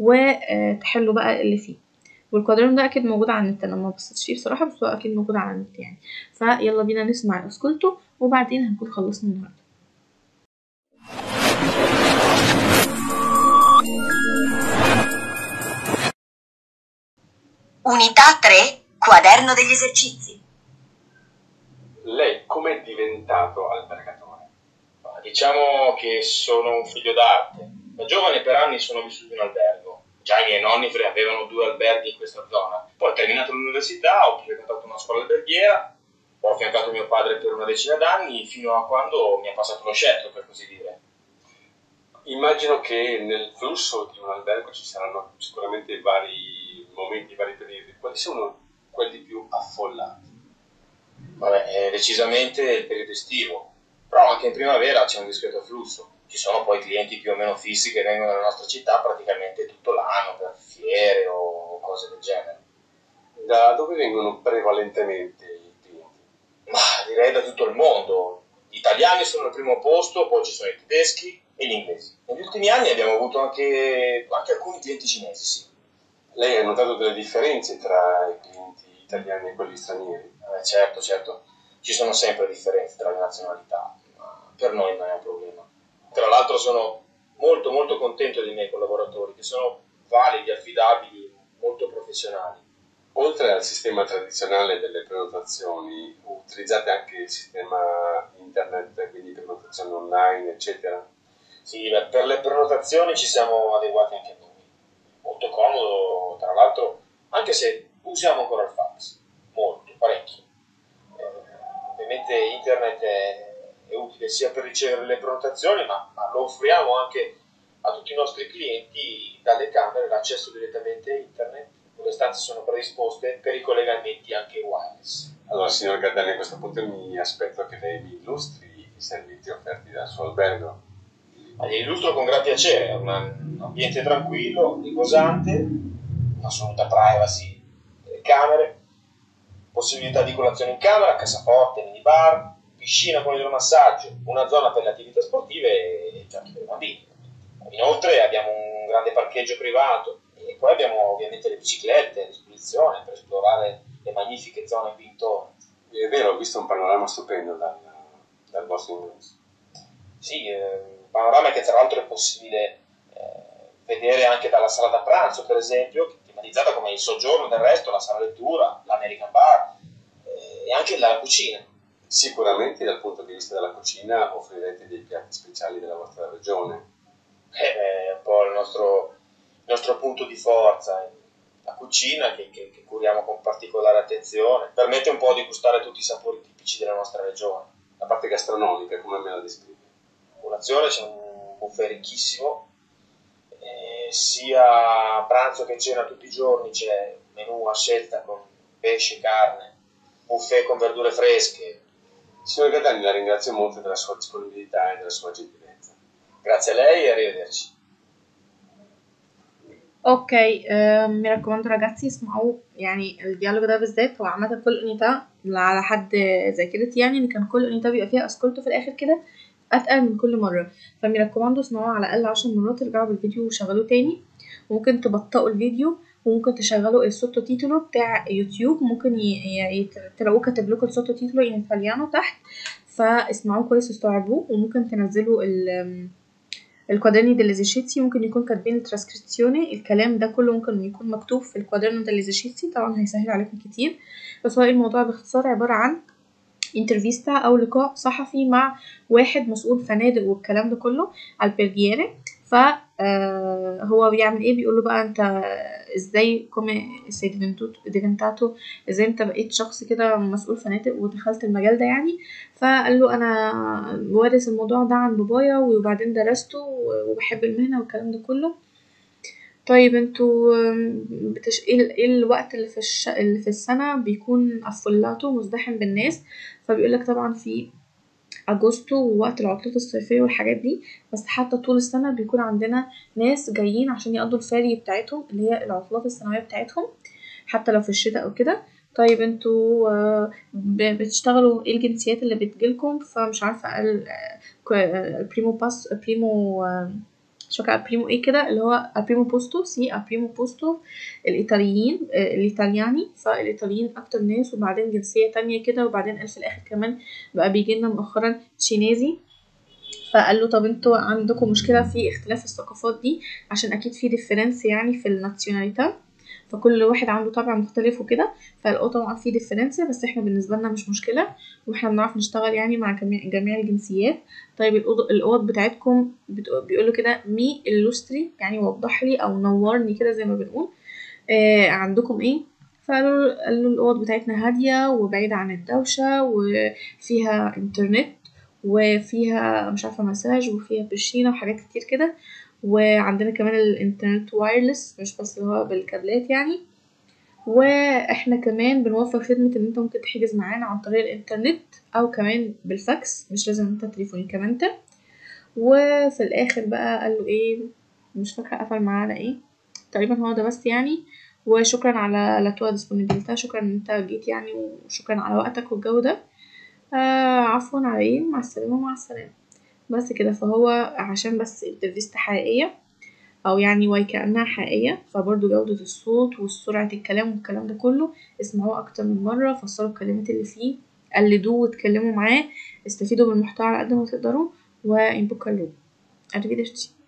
وتحلوا بقى اللي فيه والكوادرنو ده اكيد موجود على النت انا ما بصيتش فيه بصراحه بس هو اكيد موجود على النت يعني فيلا بينا نسمع الاسكولتو وبعدين هنكون خلصنا النهارده Unità 3, quaderno degli esercizi. Lei com'è diventato albergatore? Ma Diciamo che sono un figlio d'arte. Da giovane per anni sono vissuto in albergo. Già i miei nonni fre- avevano due alberghi in questa zona. Poi ho terminato l'università, ho frequentato una scuola alberghiera, ho affiancato mio padre per una decina d'anni fino a quando mi ha passato lo scettro, per così dire. Immagino che nel flusso di un albergo ci saranno sicuramente vari momenti, vari periodi. Quali sono quelli più affollati? Vabbè, è decisamente il periodo estivo, però anche in primavera c'è un discreto afflusso. Ci sono poi clienti più o meno fissi che vengono nella nostra città praticamente tutto l'anno per fiere o cose del genere. Da dove vengono prevalentemente i clienti? Ma direi da tutto il mondo. Gli italiani sono al primo posto, poi ci sono i tedeschi e gli inglesi. Negli ultimi anni abbiamo avuto anche, anche alcuni clienti cinesi, sì. Lei ha notato delle differenze tra i clienti italiani e quelli stranieri? Eh, certo, certo, ci sono sempre differenze tra le nazionalità, ma per noi non è un problema. Tra l'altro sono molto molto contento dei miei collaboratori, che sono validi, affidabili, molto professionali. Oltre al sistema tradizionale delle prenotazioni, utilizzate anche il sistema internet, quindi prenotazioni online, eccetera? Sì, beh, per le prenotazioni ci siamo adeguati anche noi. Molto comodo, tra l'altro, anche se usiamo ancora il fax. Molto, parecchio. Eh, ovviamente internet è, è utile sia per ricevere le prenotazioni, ma, ma lo offriamo anche a tutti i nostri clienti dalle camere l'accesso direttamente a internet. Le stanze sono predisposte per i collegamenti anche wireless. Allora, signor Gardani, a questo punto mi aspetto che lei mi illustri i servizi offerti dal suo albergo. Ma Gli illustro con gran piacere, è un un ambiente tranquillo, riposante, assoluta privacy delle camere, possibilità di colazione in camera, cassaforte, minibar, piscina con idromassaggio, una zona per le attività sportive e giochi per i bambini. Inoltre abbiamo un grande parcheggio privato e poi abbiamo ovviamente le biciclette a disposizione per esplorare le magnifiche zone qui intorno. È vero, ho visto un panorama stupendo dal, dal vostro ingresso. Sì, eh, un panorama che tra l'altro è possibile eh, vedere anche dalla sala da pranzo, per esempio, tematizzata come il soggiorno del resto, la sala lettura, l'American Bar. Eh, e anche dalla cucina. Sicuramente dal punto di vista della cucina offrirete dei piatti speciali della vostra regione. Eh, è un po' il nostro, il nostro punto di forza, la cucina che, che- che curiamo con particolare attenzione, permette un po' di gustare tutti i sapori tipici della nostra regione. La parte gastronomica, come me la descrivi? colazione c'è un buffet ricchissimo, eh, sia a pranzo che cena tutti i giorni c'è menù a scelta con pesce, carne, buffet con verdure fresche. Signor Gadani, la ringrazio molto della sua disponibilità e della sua gentilezza. Grazie a lei e arrivederci. اوكي آم، mi raccomando ragazzi اسمعوا يعني الديالوج ده بالذات هو عامة كل اونيتا على حد ذاكرتي يعني ان كان كل اونيتا بيبقى فيها اسكولتو في الاخر كده اتقل من كل مرة فمي ريكوماندو اسمعوه على الاقل عشر مرات ارجعوا بالفيديو وشغلوه تاني وممكن تبطئوا الفيديو وممكن تشغلوا السوتو تيتولو بتاع يوتيوب ممكن ي... ي... تلاقوه كاتب لكم السوتو تيتولو ان ايطاليانو تحت فاسمعوه كويس واستوعبوه وممكن تنزلوا ال الكوادرني ديليزيشيتسي ممكن يكون كاتبين الترانسكريبسيوني الكلام ده كله ممكن يكون مكتوب في الكوادرنو ديليزيشيتسي طبعا هيسهل عليكم كتير بس هو الموضوع باختصار عبارة عن انترفيستا او لقاء صحفي مع واحد مسؤول فنادق والكلام ده كله على البرجيري ف آه، هو بيعمل ايه بيقول له بقى انت ازاي كومي سي ديفنتاتو ازاي انت بقيت شخص كده مسؤول فنادق ودخلت المجال ده يعني فقال له انا وارث الموضوع ده عن بابايا وبعدين درسته وبحب المهنه والكلام ده كله طيب انتوا آم، بتش... ايه ال- ايه الوقت اللي في الش... اللي في السنه بيكون افولاتو مزدحم بالناس فبيقولك طبعا في اجوستو ووقت العطلات الصيفيه والحاجات دي بس حتى طول السنه بيكون عندنا ناس جايين عشان يقضوا الفاري بتاعتهم اللي هي العطلات السنويه بتاعتهم حتى لو في الشتاء او كده طيب انتوا آه، ب- بتشتغلوا ايه الجنسيات اللي بتجيلكم فمش عارفه ال- آه، ك- آه، البريمو باس البريمو آه، مش فاكره البريمو ايه كده اللي هو البريمو بوستو سي البريمو بوستو الايطاليين آه، الايطالياني فالايطاليين اكتر ناس وبعدين جنسيه تانية كده وبعدين قال في الاخر كمان بقى بيجي لنا مؤخرا تشينيزي فقال له طب انتوا عندكم مشكله في اختلاف الثقافات دي عشان اكيد في ديفرنس يعني في الناسيوناليتا فكل واحد عنده طبع مختلف وكده فالاه طبعا في ديفرنس بس احنا بالنسبه لنا مش مشكله واحنا بنعرف نشتغل يعني مع جميع جميع الجنسيات طيب الأوض- الاوض بتاعتكم بتق- بيقولوا كده مي اللوستري يعني وضح لي او نورني كده زي ما بنقول آه عندكم ايه فقالوا قالوا الاوض بتاعتنا هاديه وبعيده عن الدوشه وفيها انترنت وفيها مش عارفه مساج وفيها بشينه وحاجات كتير كده وعندنا كمان الانترنت وايرلس مش بس اللي هو بالكابلات يعني واحنا كمان بنوفر خدمة ان انت ممكن تحجز معانا عن طريق الانترنت او كمان بالفاكس مش لازم انت تليفوني كمان انت وفي الاخر بقى قال له ايه مش فاكرة قفل معانا ايه تقريبا هو ده بس يعني وشكرا على لا توا ديسبونيبيليتا شكرا ان انت جيت يعني وشكرا على وقتك والجو ده آه عفوا على ايه مع السلامة مع السلامة بس كده فهو عشان بس انترفيست حقيقية او يعني وكأنها حقيقية فبرضه جودة الصوت وسرعة الكلام والكلام ده كله اسمعوه اكتر من مرة فسروا الكلمات اللي فيه قلدوه واتكلموا معاه استفيدوا من المحتوى على قد ما تقدروا وانبوكالوه arrivederci